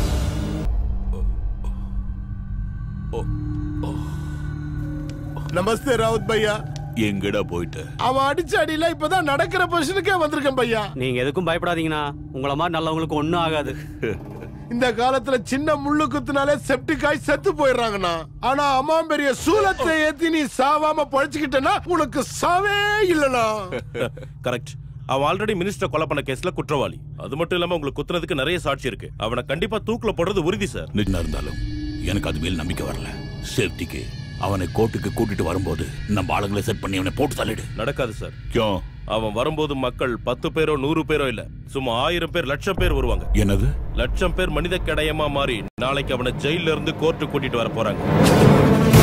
நமஸ்தே ராவுத் பையா எங்கடா போயிட்டு அவன் அடிச்ச அடியில இப்பதான் நடக்கிற பொசிஷனுக்கே வந்திருக்கேன் பையா நீங்க எதுக்கும் பயப்படாதீங்கண்ணா உங்கள மாதிரி நல்லவங்களுக்கு ஒண்ணும் ஆகாது இந்த காலத்துல சின்ன முள்ளு குத்துனாலே செப்டிக் ஆகி செத்து போயிடுறாங்கண்ணா ஆனா அம்மா பெரிய சூலத்தை ஏத்தி நீ சாவாம பழச்சுக்கிட்டனா உனக்கு சாவே இல்லனா கரெக்ட் அவன் ஆல்ரெடி மினிஸ்டர் கொலை பண்ண கேஸ்ல குற்றவாளி அது மட்டும் இல்லாம உங்களுக்கு குத்துனதுக்கு நிறைய சாட்சி இருக்கு அவனை கண்டிப்பா தூக்குல போடுறது உறுதி சார் நிஜம் இருந்தாலும் எனக்கு அது மேல் நம்பிக்கை வரல சேஃப்டிக்கு அவனை கோர்ட்டுக்கு கூட்டிட்டு வரும்போது நம்ம ஆளுங்களை செட் பண்ணி அவனை போட்டு தள்ளிடு நடக்காது சார் கியோ அவன் வரும்போது மக்கள் பத்து பேரோ நூறு பேரோ இல்ல சும்மா ஆயிரம் பேர் லட்சம் பேர் வருவாங்க என்னது லட்சம் பேர் மனித கடையமா மாறி நாளைக்கு அவனை ஜெயில இருந்து கோர்ட்டு கூட்டிட்டு வர போறாங்க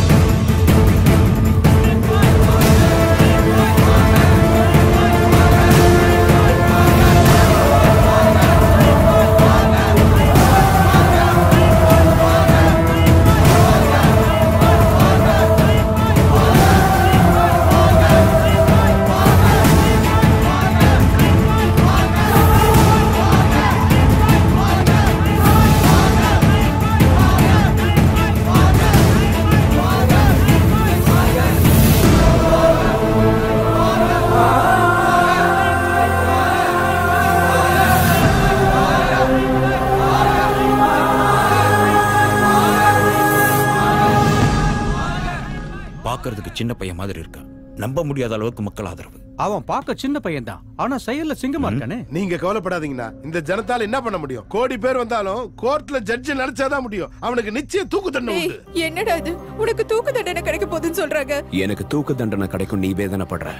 பார்க்கிறதுக்கு சின்ன பையன் மாதிரி இருக்கான் நம்ப முடியாத அளவுக்கு மக்கள் ஆதரவு அவன் பார்க்க சின்ன பையன் தான் ஆனா செயல்ல சிங்கமா இருக்கானே நீங்க கவலைப்படாதீங்கண்ணா இந்த ஜனத்தால என்ன பண்ண முடியும் கோடி பேர் வந்தாலும் கோர்ட்ல ஜட்ஜ் நினைச்சாதான் முடியும் அவனுக்கு நிச்சயம் தூக்கு தண்டனை ஏய், உண்டு என்னடா இது உனக்கு தூக்கு தண்டனை கிடைக்க போகுதுன்னு சொல்றாங்க எனக்கு தூக்கு தண்டனை கிடைக்கும் நீ வேதனைப்படுற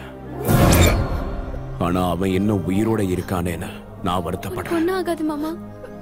ஆனா அவன் இன்னும் உயிரோட இருக்கானேன்னு நான் வருத்தப்படுறேன் ஒன்னும் ஆகாது மாமா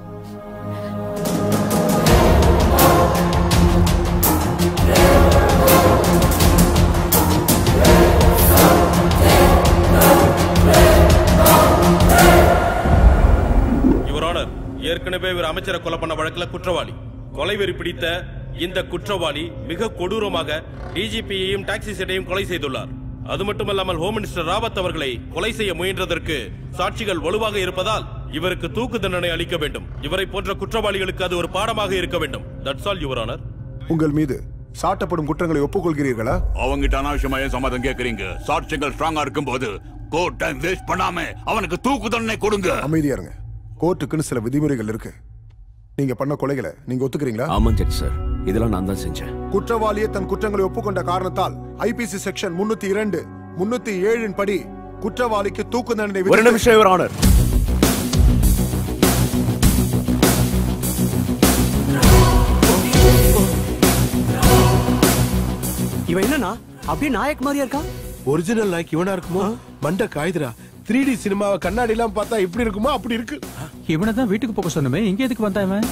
யுவர் ஆனர் ஏற்கனவே இவர் அமைச்சரை கொலை பண்ண வழக்குல குற்றவாளி கொலைவெறி பிடித்த இந்த குற்றவாளி மிக கொடூரமாக டிஜிபியையும் டாக்ஸி செட்டையும் கொலை செய்துள்ளார் அது மட்டுமல்லாமல் ஹோம் மினிஸ்டர் ராவத் அவர்களை கொலை செய்ய முயன்றதற்கு சாட்சிகள் வலுவாக இருப்பதால் இவருக்கு தூக்கு தண்டனை அளிக்க வேண்டும் இவரை போன்ற குற்றவாளிகளுக்கு அது ஒரு பாடமாக இருக்க வேண்டும் தட்ஸ் ஆல் யுவர் ஆனர் உங்கள் மீது சாட்டப்படும் குற்றங்களை ஒப்புக்கொள்கிறீர்களா அவங்கிட்ட அனாவசியமா ஏன் சம்மதம் கேக்குறீங்க சாட்சியங்கள் ஸ்ட்ராங்கா இருக்கும்போது கோர்ட் டைம் வேஸ்ட் பண்ணாம அவனுக்கு தூக்கு தண்டனை கொடுங்க அமைதியா இருங்க கோர்ட்டுக்குன்னு சில விதிமுறைகள் இருக்கு நீங்க பண்ண கொலைகளை நீங்க ஒத்துக்கிறீங்களா ஆமாம் ஜட்ஜ் சார் இதெல்லாம் நான் தான் செஞ்சேன் குற்றவாளியே தன் குற்றங்களை ஒப்புக்கொண்ட காரணத்தால் ஐபிசி செக்ஷன் முன்னூத்தி இரண்டு முன்னூத்தி ஏழின் படி குற்றவாளிக்கு தூக்கு தண்டனை ஒரு நிமிஷம் யுவர் ஆனர் இவன் என்னன்னா அப்படியே நாயக் மாதிரியா இருக்கான் ஒரிஜினல் நாய்க்கு இவனா இருக்குமோ மண்ட காயுதுடா த்ரீ டி சினிமாவை கண்ணாடி எல்லாம் பார்த்தா இப்படி இருக்குமோ அப்படி இருக்கு இவனை தான் வீட்டுக்கு போக சொன்னமே இங்க எதுக்கு வந்தான் இவன்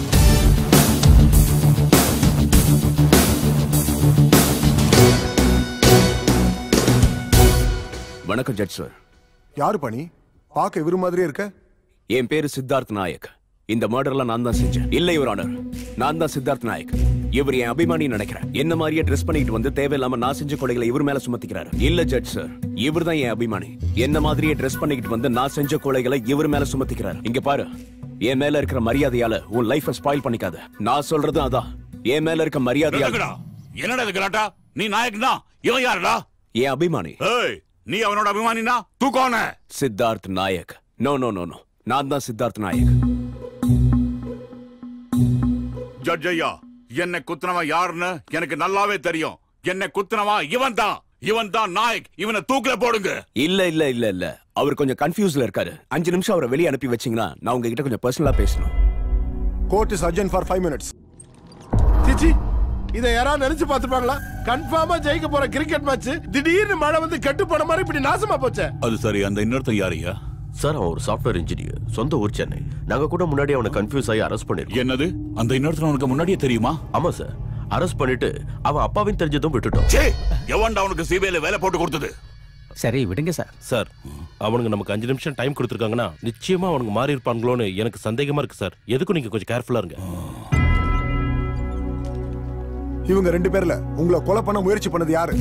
வணக்கம் ஜட்ஜ் சார் யாரு பணி பார்க்க இவரு மாதிரியே இருக்க என் பேரு சித்தார்த் நாயக் இந்த மர்டர்ல நான் தான் செஞ்சேன் இல்ல யுவர் ஆனர் நான் தான் சித்தார்த் நாயக் இவர் என் அபிமானி நினைக்கிறேன் என்ன மாதிரியே ட்ரெஸ் பண்ணிட்டு வந்து தேவையில்லாம நான் செஞ்ச கொலைகளை இவர் மேல சுமத்திக்கிறாரு இல்ல ஜட்ஜ் சார் இவர் தான் என் அபிமானி என்ன மாதிரியே ட்ரெஸ் பண்ணிக்கிட்டு வந்து நான் செஞ்ச கொலைகளை இவர் மேல சுமத்திக்கிறாரு இங்க பாரு என் மேல இருக்கிற மரியாதையால உன் லைஃப ஸ்பாயில் பண்ணிக்காத நான் சொல்றதும் அதான் என் மேல இருக்க மரியாதையால நிறுத்துங்கடா. என்னடா இது கலாட்டா நீ நாயக் தான் இவன் யாருடா என் அபிமானி ஏய் நீ அவனோட அபிமானினா தூக்கோன Siddharth Nayak no no no no நான் தான் சித்தார்த் நாயக் ஜட்ஜ் ஐயா என்னை குத்துனவன் யாருன்னு எனக்கு நல்லாவே தெரியும் என்னை குத்துனவன் இவன் தான் இவன் தான் நாயக் இவனை தூக்கில போடுங்க இல்ல இல்ல இல்ல இல்ல அவர் கொஞ்சம் கன்ஃபியூஸ்ல இருக்காரு அஞ்சு நிமிஷம் அவரை வெளியே அனுப்பி வச்சீங்கன்னா நான் உங்ககிட்ட கொஞ்சம் பர்சனலா பேசணும் court is urgent for five minutes சிச்சி இதை யாராவது நினைச்சு பார்த்துப்பாங்களா கன்ஃபார்மா ஜெயிக்க போற கிரிக்கெட் மேட்ச் திடீர்னு மழை வந்து கெட்டு போன மாதிரி இப்படி நாசமா போச்சே அது சரி அந்த இன்னொருத்தன் யாரையா சார் அவன் ஒரு சாஃப்ட்வேர் இன்ஜினியர் சொந்த ஊர் சென்னை நாங்க கூட முன்னாடி அவனை கன்ஃபியூஸ் ஆகி அரெஸ்ட் பண்ணிருக்கோம் என்னது அந்த இன்னொருத்தன் உனக்கு முன்னாடியே தெரியுமா ஆமா சார் அரெஸ்ட் பண்ணிட்டு அவன் அப்பாவின் தெரிஞ்சதும் விட்டுட்டோம் சே எவன்டா அவனுக்கு சிபிஐல வேலை போட்டு கொடுத்தது சரி விடுங்க சார் சார் அவனுங்க நமக்கு அஞ்சு நிமிஷம் டைம் கொடுத்துருக்காங்கன்னா நிச்சயமா அவனுங்க மாறி இருப்பாங்களோன்னு எனக்கு சந்தேகமா இருக்கு சார் எதுக்கும் நீங்க கொஞ்சம் கேர்ஃபுல்லா இருங்க இவங்க ரெண்டு பேர்ல உங்களை கொலை பண்ண முயற்சி பண்ணது யாரு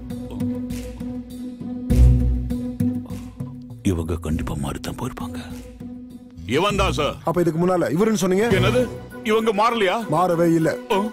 இவங்க கண்டிப்பா மாறித்தான் போயிருப்பாங்க இவன் தான் சார் அப்ப இதுக்கு முன்னால இவருன்னு சொன்னீங்க என்னது இவங்க மாறலையா மாறவே இல்ல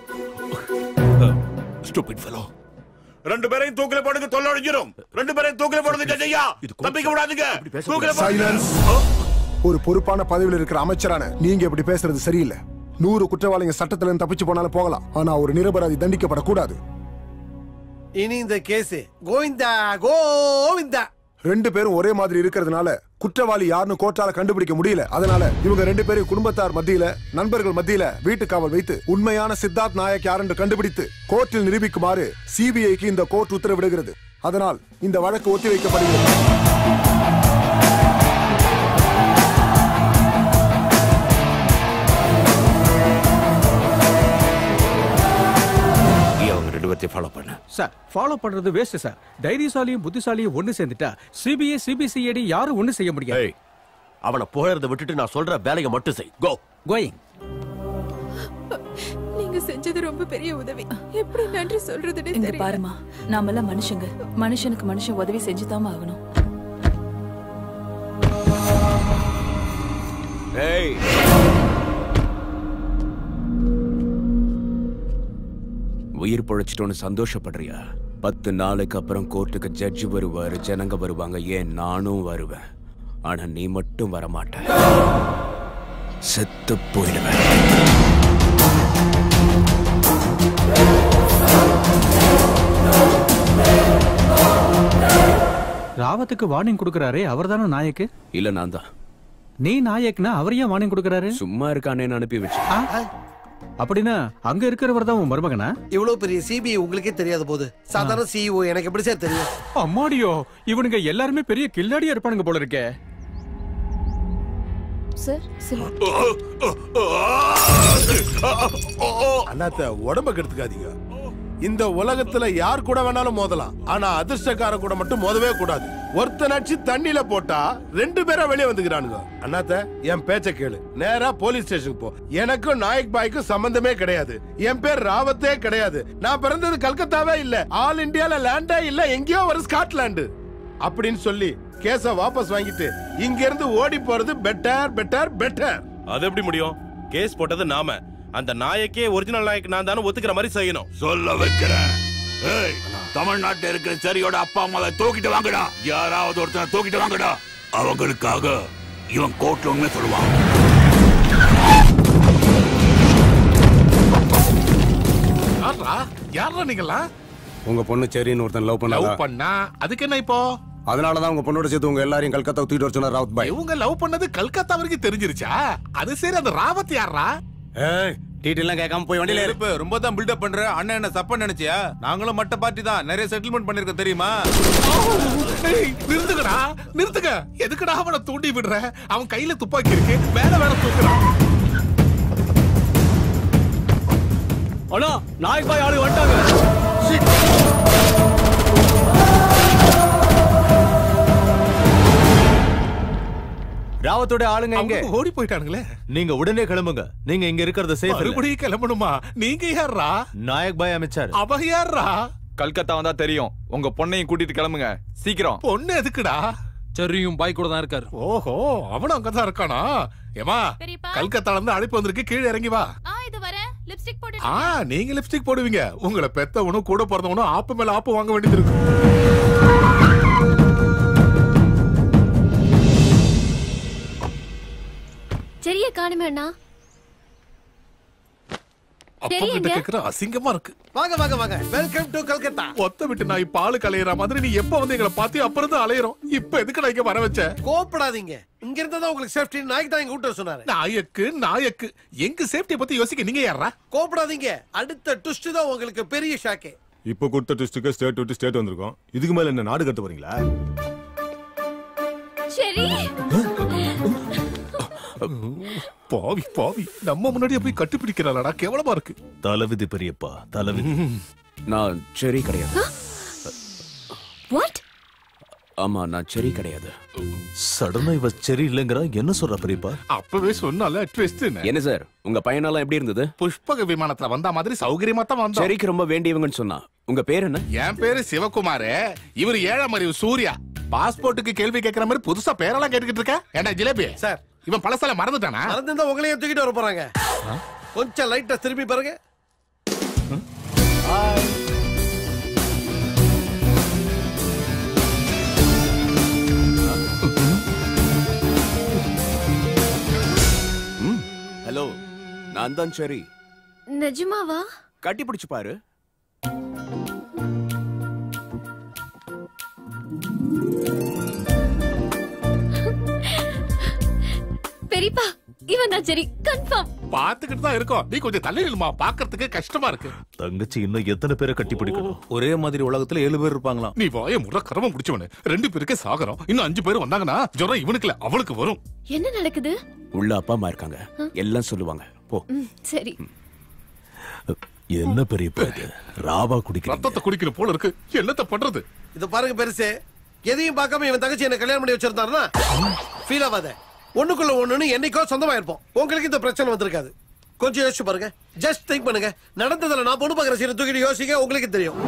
ஸ்டூபிட் ஃபெலோ ரெண்டு பேரையும் தூக்கில போடுங்க தொல்லை அடிஞ்சிரும் ரெண்டு பேரையும் தூக்கில போடுங்க ஜட்ஜ் ஐயா தப்பிக்க விடாதீங்க தூக்கில போடுங்க சைலன்ஸ் ஒரு பொறுப்பான பதவியில் இருக்கிற அமைச்சரான நீங்க இப்படி பேசுறது சரியில்லை நூறு குற்றவாளிங்க சட்டத்துல இருந்து தப்பிச்சு போனாலும் போகலாம் ஆனா ஒரு நிரபராதி தண்டிக்கப்படக்கூடாது இனி இந்த கேஸ் கோவிந்தா கோவிந்தா ரெண்டு பேரும் ஒரே மாதிரி இருக்கிறதுனால குற்றவாளி யாருன்னு கோர்ட்டால கண்டுபிடிக்க முடியல அதனால இவங்க ரெண்டு பேரும் குடும்பத்தார் மத்தியில நண்பர்கள் மத்தியில வீட்டு காவல் வைத்து உண்மையான சித்தார்த் நாயக் யார் என்று கண்டுபிடித்து கோர்ட்டில் நிரூபிக்குமாறு சிபிஐக்கு இந்த கோர்ட் உத்தரவிடுகிறது அதனால் இந்த வழக்கு ஒத்திவைக்கப்படுகிறது நீ அவங்க ரெண்டு பேர்த்தையும் ஃபாலோ பண்ண சார் ஃபாலோ பண்றது வேஸ்ட் சார் தைரியசாலியும் புத்திசாலியும் ஒண்ணு சேர்ந்துட்டா சிபிஐ சிபிசிஐடி யாரும் ஒண்ணு செய்ய முடியாது அவனை போகிறத விட்டுட்டு நான் சொல்ற வேலையை மட்டும் செய் கோ கோயிங் நீங்க செஞ்சது ரொம்ப பெரிய உதவி எப்படி நன்றி சொல்றதுன்னு இங்க தெரியல பாருமா நாமெல்லாம் மனுஷங்க மனுஷனுக்கு மனுஷன் உதவி செஞ்சுதாம்மா ஆகணும் ஏய் உயிர் பொழைச்சிட்டோன்னு சந்தோஷப்படுறியா பத்து நாளைக்கு அப்புறம் கோர்ட்டுக்கு ஜட்ஜ் வருவாரு ஜனங்க வருவாங்க ஏன் நானும் வருவேன் ஆனா நீ மட்டும் வரமாட்ட செத்து போயிடுவேன் ராவத்துக்கு வார்னிங் கொடுக்கறாரே அவர் தானே நாயக்கு இல்ல நான் தான் நீ நாயக்னா அவர் ஏன் வார்னிங் கொடுக்கறாரு சும்மா இருக்கானேன்னு அனுப்பி வச்சு அப்படின்னா அங்க இருக்கிறவர் தான் உன் மருமகனா இவ்வளவு பெரிய சிபிஐ உங்களுக்கே தெரியாத போது சாதாரண சிஇஓ எனக்கு எப்படி சார் தெரியும் அம்மாடியோ இவனுங்க எல்லாருமே பெரிய கில்லாடியா இருப்பானுங்க போல இருக்கே சார் சில அண்ணாத்த உடம்ப கெடுத்துக்காதீங்க இந்த உலகத்துல யார் கூட வேணாலும் மோதலாம் ஆனா அதிர்ஷ்டக்காரன் கூட மட்டும் மோதவே கூடாது ஒருத்தனாச்சு தண்ணியில போட்டா ரெண்டு பேரா வெளியே வந்துக்கிறானுங்க அண்ணாத்த என் பேச்ச கேளு நேரா போலீஸ் ஸ்டேஷனுக்கு போ எனக்கும் நாயக் பாய்க்கும் சம்பந்தமே கிடையாது என் பேர் ராவத்தே கிடையாது நான் பிறந்தது கல்கத்தாவே இல்ல ஆல் இந்தியால லேண்டே இல்ல எங்கேயோ ஒரு ஸ்காட்லாண்டு அப்படின்னு சொல்லி கேஸ வாபஸ் வாங்கிட்டு இங்க இருந்து ஓடி போறது பெட்டர் பெட்டர் பெட்டர் அது எப்படி முடியும் கேஸ் போட்டது நாம அந்த நாயக்கே ஒரிஜினல் நாயக் நான் தானே ஒத்துக்கிற மாதிரி செய்யணும் சொல்ல வைக்கிறேன் ஏய் தமிழ்நாட்டுல இருக்கிற சரியோட அப்பா அம்மாவை தூக்கிட்டு வாங்கடா யாராவது ஒருத்தனை தூக்கிட்டு வாங்கடா அவங்களுக்காக இவன் கோர்ட்ல உண்மை சொல்லுவான் யாரா யாரா நீங்களா உங்க பொண்ணு சரின்னு ஒருத்தன் லவ் பண்ணா லவ் பண்ணா அதுக்கு என்ன இப்போ அதனாலதான் உங்க பொண்ணோட சேர்த்து உங்க எல்லாரையும் கல்கத்தா தூக்கிட்டு வர சொன்ன ராவுத் பாய் இவங்க லவ் பண்ணது கல்கத்தா வரைக்கும் தெரிஞ்சிருச்சா அது சரி அந்த ராவத் யாரா ஏய் டீட்டெயிலாம் கேட்காம போய் வண்டியில ஏறு. இருப்பு ரொம்ப தான் பில்டப் பண்ற அண்ணன் என்ன சப்ப நினைச்சியா நாங்களும் மட்ட பார்ட்டி தான் நிறைய செட்டில்மெண்ட் பண்ணிருக்கோம் தெரியுமா ஏய், நிறுத்துக்கடா நிறுத்துக்க எதுக்குடா அவனை தூண்டி விடுற அவன் கையில துப்பாக்கி இருக்கு மேல வேற தூக்குறான் அண்ணா நாயக் பாய் ஆளு வந்துட்டாங்க ராவத் ராவத்தோட ஆளுங்க எங்க அவங்க ஓடி போயிட்டானுங்களே நீங்க உடனே கிளம்புங்க நீங்க இங்க இருக்கிறது சேஃப் மறுபடியும் கிளம்பணுமா நீங்க யாரா நாயக் பாய் அமைச்சார் அவ யாரா கல்கத்தா வந்தா தெரியும் உங்க பொண்ணையும் கூட்டிட்டு கிளம்புங்க சீக்கிரம் பொண்ணு எதுக்குடா செரியும் பாய் கூட தான் இருக்காரு ஓஹோ அவனும் அங்கதான் இருக்கானா ஏமா கல்கத்தால இருந்து அழைப்பு வந்திருக்கு கீழே இறங்கி வா இது வர லிப்ஸ்டிக் போட்டு ஆ நீங்க லிப்ஸ்டிக் போடுவீங்க உங்களை பெத்தவனும் கூட பிறந்தவனும் ஆப்பு மேல ஆப்பு வாங்க வேண்டியது இருக்கும் சரியா காணுமே அண்ணா அப்பா கிட்ட கேக்குற அசிங்கமா இருக்கு வாங்க வாங்க வாங்க வெல்கம் டு கல்கத்தா ஒத்த விட்டு நான் இப்ப ஆளு கலையிற மாதிரி நீ எப்ப வந்து எங்களை பார்த்து அப்புறம் தான் அலையிறோம் இப்ப எதுக்கு நான் இங்க வர வச்ச கோப்படாதீங்க இங்க இருந்தா தான் உங்களுக்கு சேஃப்டி நாய்க்கு தான் இங்க கூட்ட சொன்னாரு நாயக்கு நாயக்கு எங்க சேஃப்டியை பத்தி யோசிக்க நீங்க யாரா கோப்படாதீங்க அடுத்த ட்விஸ்ட் தான் உங்களுக்கு பெரிய ஷாக்கே இப்போ கொடுத்த ட்விஸ்ட்டுக்கு ஸ்டேட் விட்டு ஸ்டேட் வந்திருக்கோம் இதுக்கு மேல என்ன நாடு கட்ட போறீங்களா சரி பாவி பாவி நம்ம முன்னாடியே போய் கட்டுப்பிடிக்கிறாளடா கேவலமா இருக்கு தலவிதி பெரியப்பா தலவிதி நான் செரி கிடையாது வாட் ஆமா நான் செரி கிடையாது சடனா இவ சரி இல்லைங்கிறா என்ன சொல்ற பெரியப்பா அப்பவே சொன்னால ட்விஸ்ட் என்ன சார் உங்க பையனாலாம் எப்படி இருந்தது புஷ்பக விமானத்துல வந்த மாதிரி சௌகரியமா தான் வந்தோம் செரிக்கு ரொம்ப வேண்டியவங்கன்னு சொன்னா உங்க பேர் என்ன என் பேரு சிவகுமார் இவர் ஏழாம் அறிவு சூர்யா பாஸ்போர்ட்டுக்கு கேள்வி கேட்கிற மாதிரி புதுசா பேரெல்லாம் கேட்டுக்கிட்டு இருக்க ஏண்டா ஜிலேபி சார் இவன் பழசால மறந்துட்டானா மறந்துருந்தா உங்களையும் தூக்கிட்டு வர போறாங்க கொஞ்சம் லைட்டா திரும்பி பாருங்க ஹலோ நான் தான் செரி நிஜமாவா கட்டி பிடிச்சு பாரு பெரியப்பா இவன் தான் சரி கன்ஃபார்ம் பாத்துக்கிட்டு தான் இருக்கோம் நீ கொஞ்சம் தள்ளி நில்லுமா பாக்குறதுக்கு கஷ்டமா இருக்கு தங்கச்சி இன்னும் எத்தனை பேரை கட்டி பிடிக்கணும் ஒரே மாதிரி உலகத்துல ஏழு பேர் இருப்பாங்களாம் நீ வாய முறை கரவம் பிடிச்சவனு ரெண்டு பேருக்கே சாகரம் இன்னும் அஞ்சு பேர் வந்தாங்கன்னா ஜுரம் இவனுக்கு இல்ல அவளுக்கு வரும் என்ன நடக்குது உள்ள அப்பா அம்மா இருக்காங்க எல்லாம் சொல்லுவாங்க போ ம், சரி என்ன பெரியப்பா இது ராவா குடிக்கிற ரத்தத்தை குடிக்கிற போல இருக்கு என்னத்த பண்றது இத பாருங்க பெருசு எதையும் பார்க்காம இவன் தங்கச்சி என்ன கல்யாணம் பண்ணி வச்சிருந்தாருன்னா ஃபீல் ஆகாத ஒண்ணுக்குள்ள ஒண்ணுன்னு என்னைக்கோ சொந்தமா இருப்போம் உங்களுக்கு இந்த பிரச்சனை வந்திருக்காது கொஞ்சம் யோசிச்சு பாருங்க ஜஸ்ட் திங்க் பண்ணுங்க நடந்ததுல நான் பொண்ணு பாக்குற சீனை தூக்கிட்டு யோசிக்க உங்களுக்கு தெரியும்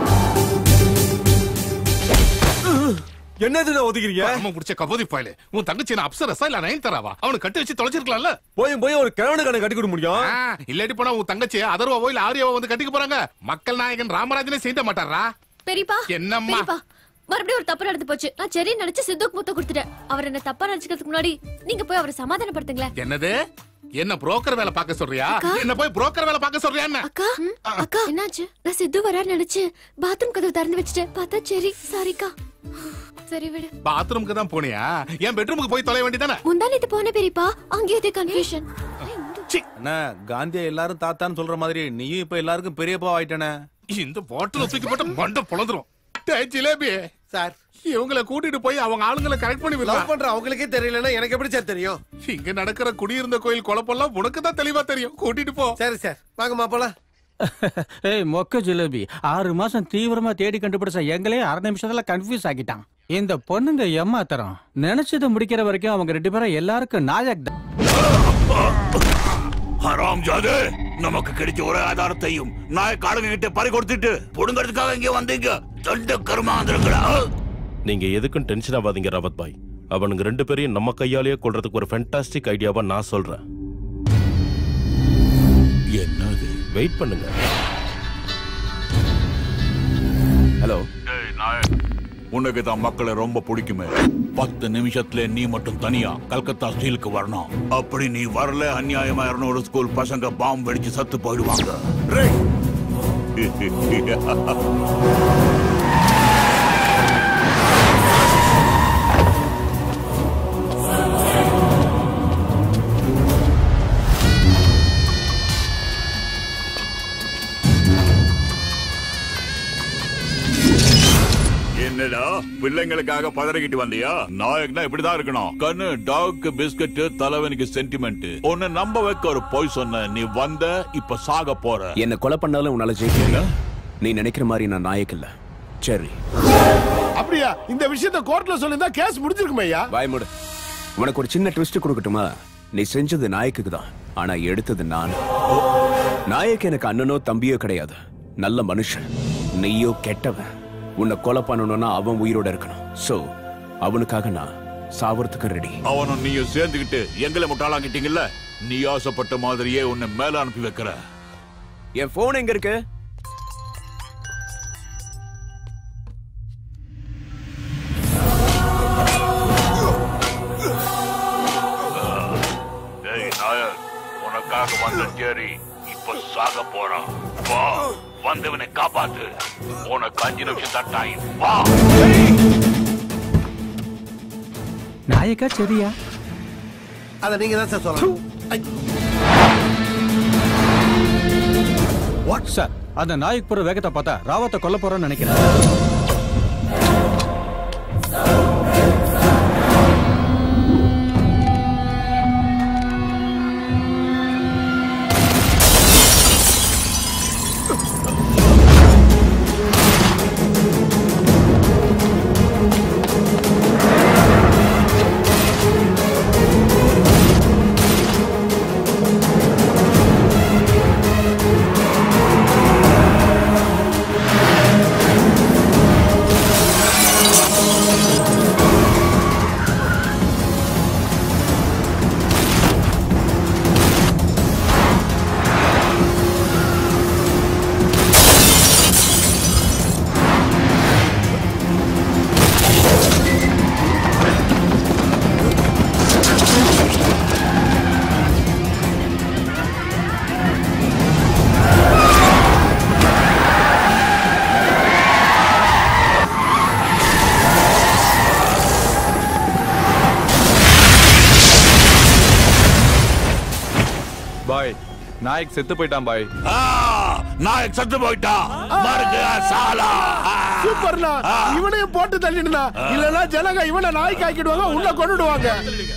என்னது ஒதுக்கிறீங்க அம்மா முடிச்ச கபோதி பாயில உன் தங்கச்சி என்ன அப்சரஸா இல்ல நயன் தராவா அவனை கட்டி வச்சு தொலைச்சிருக்கலாம்ல போய் போய் ஒரு கிழவனு கணக்கு கட்டி கொடுக்க முடியும் ஆ, இல்லாட்டி போனா உன் தங்கச்சி அதர்வாவோ இல்ல ஆரியாவோ வந்து கட்டிக்க போறாங்க மக்கள் நாயகன் ராமராஜனே செய்ய மாட்டாரா பெரியப்பா என்னம்மா? பெரியப்பா மறுபடியும் ஒரு தப்பு நடந்து போச்சு நான் சரி நினைச்சு சித்துக்கு முத்த கொடுத்துட்டேன் அவர் என்ன தப்பா நினைச்சுக்கிறதுக்கு முன்னாடி நீங்க போய் அவரை சமாதானப்படுத்துங்களேன் என்னது என்ன புரோக்கர் வேலை பார்க்க சொல்றியா என்ன போய் புரோக்கர் வேலை பார்க்க சொல்றியா என்ன அக்கா அக்கா என்னாச்சு நான் சித்து வரான்னு நினைச்சு பாத்ரூம் கதவு திறந்து வச்சுட்டேன் பார்த்தா சரி சாரிக்கா சரி விடு பாத்ரூம்க்கு தான் போனியா என் பெட்ரூமுக்கு போய் தொலை வேண்டியதானே முந்தானத்து போன பெரியப்பா அங்கேயே இதே கன்ஃபியூஷன் அண்ணா காந்தியா எல்லாரும் தாத்தான்னு சொல்ற மாதிரி நீயும் இப்ப எல்லாருக்கும் பெரியப்பா ஆயிட்டானே இந்த பாட்டில் தூக்கி போட்டு மண்டை பொழந்துரும் டேய் ஜிலேபி சார் இவங்கள கூட்டிட்டு போய் அவங்க ஆளுங்களை கரெக்ட் பண்ணி லவ் விடலாம் பண்ற அவங்களுக்கே தெரியலன்னா எனக்கு எப்படி சார் தெரியும் இங்க நடக்கிற குடியிருந்த கோயில் குழப்பம்லாம் உனக்கு தான் தெளிவா தெரியும் கூட்டிட்டு போ சரி சார் வாங்க மாப்பிள ஏய் மொக்க ஜிலேபி ஆறு மாசம் தீவிரமா தேடி கண்டுபிடிச்ச எங்களே அரை நிமிஷத்துல கன்ஃபியூஸ் ஆக்கிட்டான் இந்த பொண்ணுங்க ஏமாத்தரம் நினைச்சதை முடிக்கிற வரைக்கும் அவங்க ரெண்டு பேரும் எல்லாருக்கும் நாயக் தான் ஹராம் ஜாது நமக்கு கிடைச்ச ஒரே ஆதாரத்தையும் நாய் காடுங்க கிட்ட பறி கொடுத்துட்டு புடுங்கிறதுக்காக இங்க வந்தீங்க ரெண்டு கருமாந்திரங்களா நீங்க எதுக்கும் டென்ஷன் ஆகாதீங்க ராவத் பாய் அவனுங்க ரெண்டு பேரையும் நம்ம கையாலேயே கொள்றதுக்கு ஒரு ஃபென்டாஸ்டிக் ஐடியாவா நான் சொல்றேன் என்னது வெயிட் பண்ணுங்க ஹலோ உனக்கு தான் மக்களை ரொம்ப பிடிக்குமே பத்து நிமிஷத்துல நீ மட்டும் தனியா கல்கத்தா ஸ்டீலுக்கு வரணும் அப்படி நீ வரல அநியாயமா இருநூறு ஸ்கூல் பசங்க பாம்பு வெடிச்சு சத்து போயிடுவாங்க என்னடா பிள்ளைங்களுக்காக பதறிக்கிட்டு வந்தியா நாயக்னா இப்படிதான் இருக்கணும் கண்ணு டாக்கு பிஸ்கட் தலைவனுக்கு சென்டிமெண்ட் உன்னை நம்ப வைக்க ஒரு பொய் சொன்ன நீ வந்த இப்ப சாக போற என்ன கொலை பண்ணாலும் உன்னால ஜெயிக்க முடியாது. நீ நினைக்கிற மாதிரி நான் நாயக் இல்ல சரி அப்படியா இந்த விஷயத்தை கோர்ட்ல சொல்லிருந்தா கேஸ் முடிஞ்சிருக்குமே ஐயா வாய் மூடு உனக்கு ஒரு சின்ன ட்விஸ்ட் கொடுக்கட்டுமா நீ செஞ்சது நாயக்குக்கு தான் ஆனா எடுத்தது நான் நாயக் எனக்கு அண்ணனோ தம்பியோ கிடையாது நல்ல மனுஷன் நீயோ கெட்டவன் உன்னை கொலை பண்ணணும்னா அவன் உயிரோட இருக்கணும் சோ அவனுக்காக நான் சாவறதுக்கு ரெடி அவனும் நீயும் சேர்ந்துக்கிட்டு எங்களை முட்டாளாக்கிட்டீங்கல்ல நீ ஆசைப்பட்ட மாதிரியே உன்னை மேல அனுப்பி வைக்கிற என் போன் எங்க இருக்கு ஏய் நாயர் உனக்காக வந்த ஜெரி இப்ப சாக போறான் வா வந்தவனை காப்பாத்து உனக்கு அஞ்சு நிமிஷம் தான் டைம் வா நாயக்கா சரியா அதை நீங்க தான் சார் சொல்லணும் ஐ, வாட் சார் அந்த நாயக் போற வேகத்தை பார்த்தா ராவத்தை கொல்ல போறோம்னு நினைக்கிறேன் பாய் நாயக் செத்து போயிட்டான் பாய் நாயக் செத்து போயிட்டான் பாருங்க சாலா சூப்பர்ண்ணா இவனையும் போட்டு தள்ளிடுனா இல்லனா ஜனங்க இவனை நாய்க்கு ஆக்கிடுவாங்க உன்னை கொண்டுடுவாங்க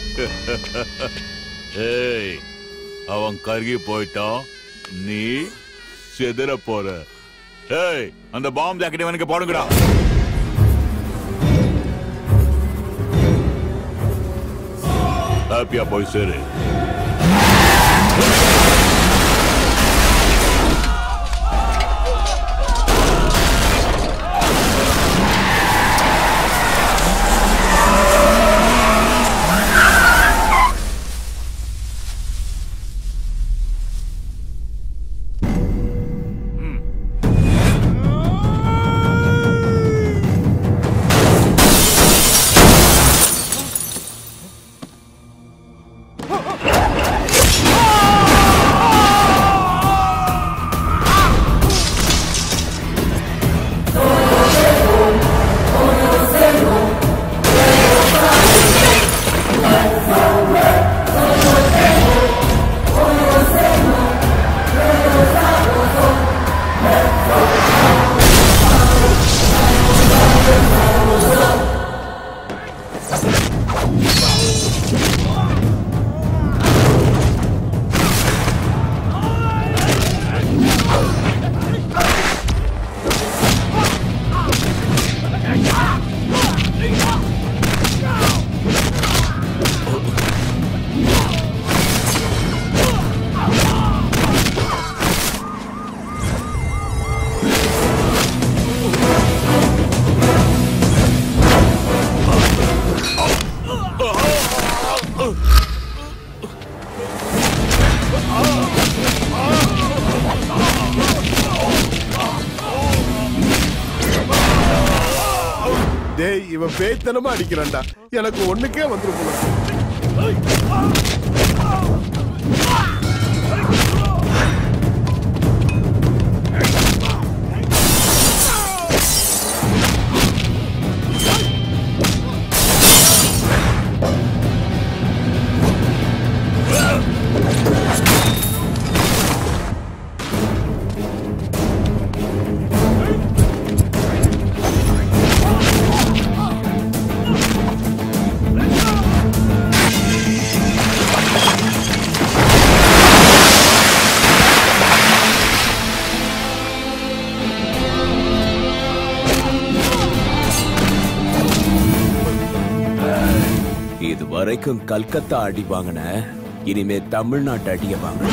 ஏய் அவன் கருகி போயிட்டான் நீ செதற போற ஏய் அந்த பாம்பு ஜாக்கெட் இவனுக்கு போடுங்கடா ஹாப்பியா போய் சேரு டேய் இவன் பேய்த்தனமா அடிக்கிறான்டா எனக்கு ஒண்ணுக்கே வந்துரு போல ஏய் இது வரைக்கும் கல்கத்தா அடி வாங்கின இனிமே தமிழ்நாட்டு அடிய வாங்க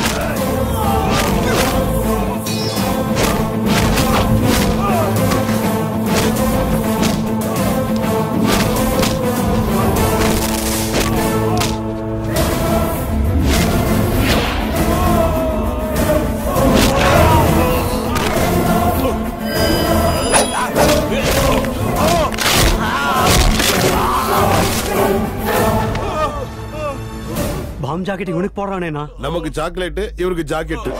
பாம் ஜாக்கெட் இவனுக்கு போடுறானேண்ணா நமக்கு சாக்லேட் இவருக்கு ஜாக்கெட்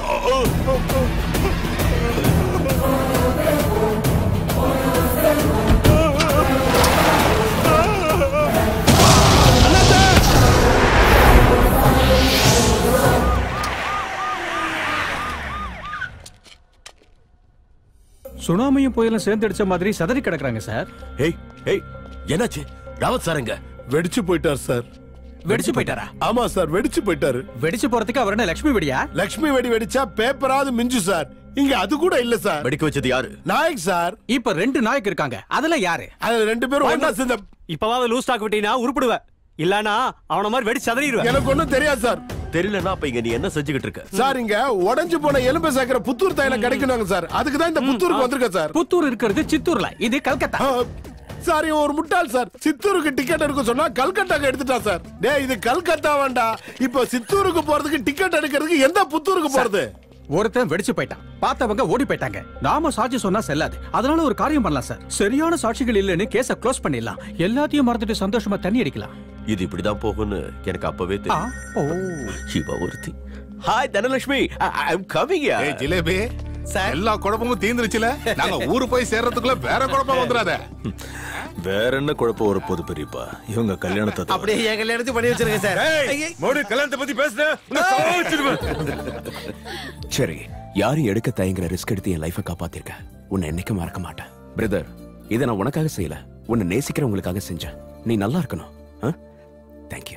சுனாமியும் புயலும் சேர்ந்து அடிச்ச மாதிரி சதறி கிடக்குறாங்க சார் ஏய் ஏய் என்னாச்சு ராவத் சாருங்க வெடிச்சு போயிட்டார் சார் வெடிச்சு போயிட்டாரா ஆமா சார் வெடிச்சு போயிட்டாரு வெடிச்சு போறதுக்கு அவர் என்ன லட்சுமி வெடியா லக்ஷ்மி வெடி வெடிச்சா பேப்பராவது மிஞ்சு சார் இங்க அது கூட இல்ல சார் வெடிக்க வச்சது யாரு நாயக் சார் இப்ப ரெண்டு நாய்க்கு இருக்காங்க அதுல யாரு அது ரெண்டு பேரும் ஒண்ணா சேர்ந்த இப்பவாவது லூஸ் டாக் விட்டீங்கன்னா உருப்பிடுவ இல்லனா அவன மாதிரி வெடி சதறிடுவேன் எனக்கு ஒண்ணும் தெரியாது சார் தெரியலனா அப்ப இங்க நீ என்ன செஞ்சுக்கிட்டு இருக்க சார் இங்க உடைஞ்சு போன எலும்பு சேர்க்கிற புத்தூர் தைலம் கிடைக்கணுங்க சார் அதுக்கு தான் இந்த புத்தூருக்கு வந்திருக்கேன் சார் புத்தூர் இருக்கிறது சித்தூர்ல இது கல்கத்தா சார் இவன் ஒரு முட்டாள் சார் சித்தூருக்கு டிக்கெட் எடுக்க சொன்னா கல்கட்டாக்கு எடுத்துட்டான் சார் டேய் இது கல்கத்தா வேண்டாம் இப்போ சித்தூருக்கு போறதுக்கு டிக்கெட் எடுக்கிறதுக்கு எந்த புத்தூருக்கு போறது ஒருத்தன் வெடிச்சு போயிட்டான் பார்த்தவங்க ஓடி போயிட்டாங்க நாம சாட்சி சொன்னா செல்லாது அதனால ஒரு காரியம் பண்ணலாம் சார் சரியான சாட்சிகள் இல்லைன்னு கேஸ க்ளோஸ் பண்ணிடலாம் எல்லாத்தையும் மறந்துட்டு சந்தோஷமா தண்ணி அடிக்கலாம் இது இப்படிதான் போகும்னு எனக்கு அப்பவே தெரியும் ஓ இவ ஒருத்தி hi Dhanalakshmi I am coming ஏய் ஜிலேபி எல்லா குழப்பமும் தீந்துருச்சுல நாங்க ஊரு போய் சேர்றதுக்குள்ள வேற குழப்பம் வந்துடாத வேற என்ன குழப்பம் ஒரு பொது பெரியப்பா இவங்க கல்யாணத்தை தவிர. அப்படியே என் கல்யாணத்தையும் பண்ணி வச்சிருங்க சார் மோடி கல்யாணத்தை பத்தி பேசுன சரி யாரும் எடுக்க தயங்குற ரிஸ்க் எடுத்து என் லைஃபை காப்பாத்திருக்க உன்னை என்னைக்கு மறக்க மாட்டேன் பிரதர் இதை நான் உனக்காக செய்யல உன்னை நேசிக்கிறவங்களுக்காக செஞ்சேன் நீ நல்லா இருக்கணும் தேங்க்யூ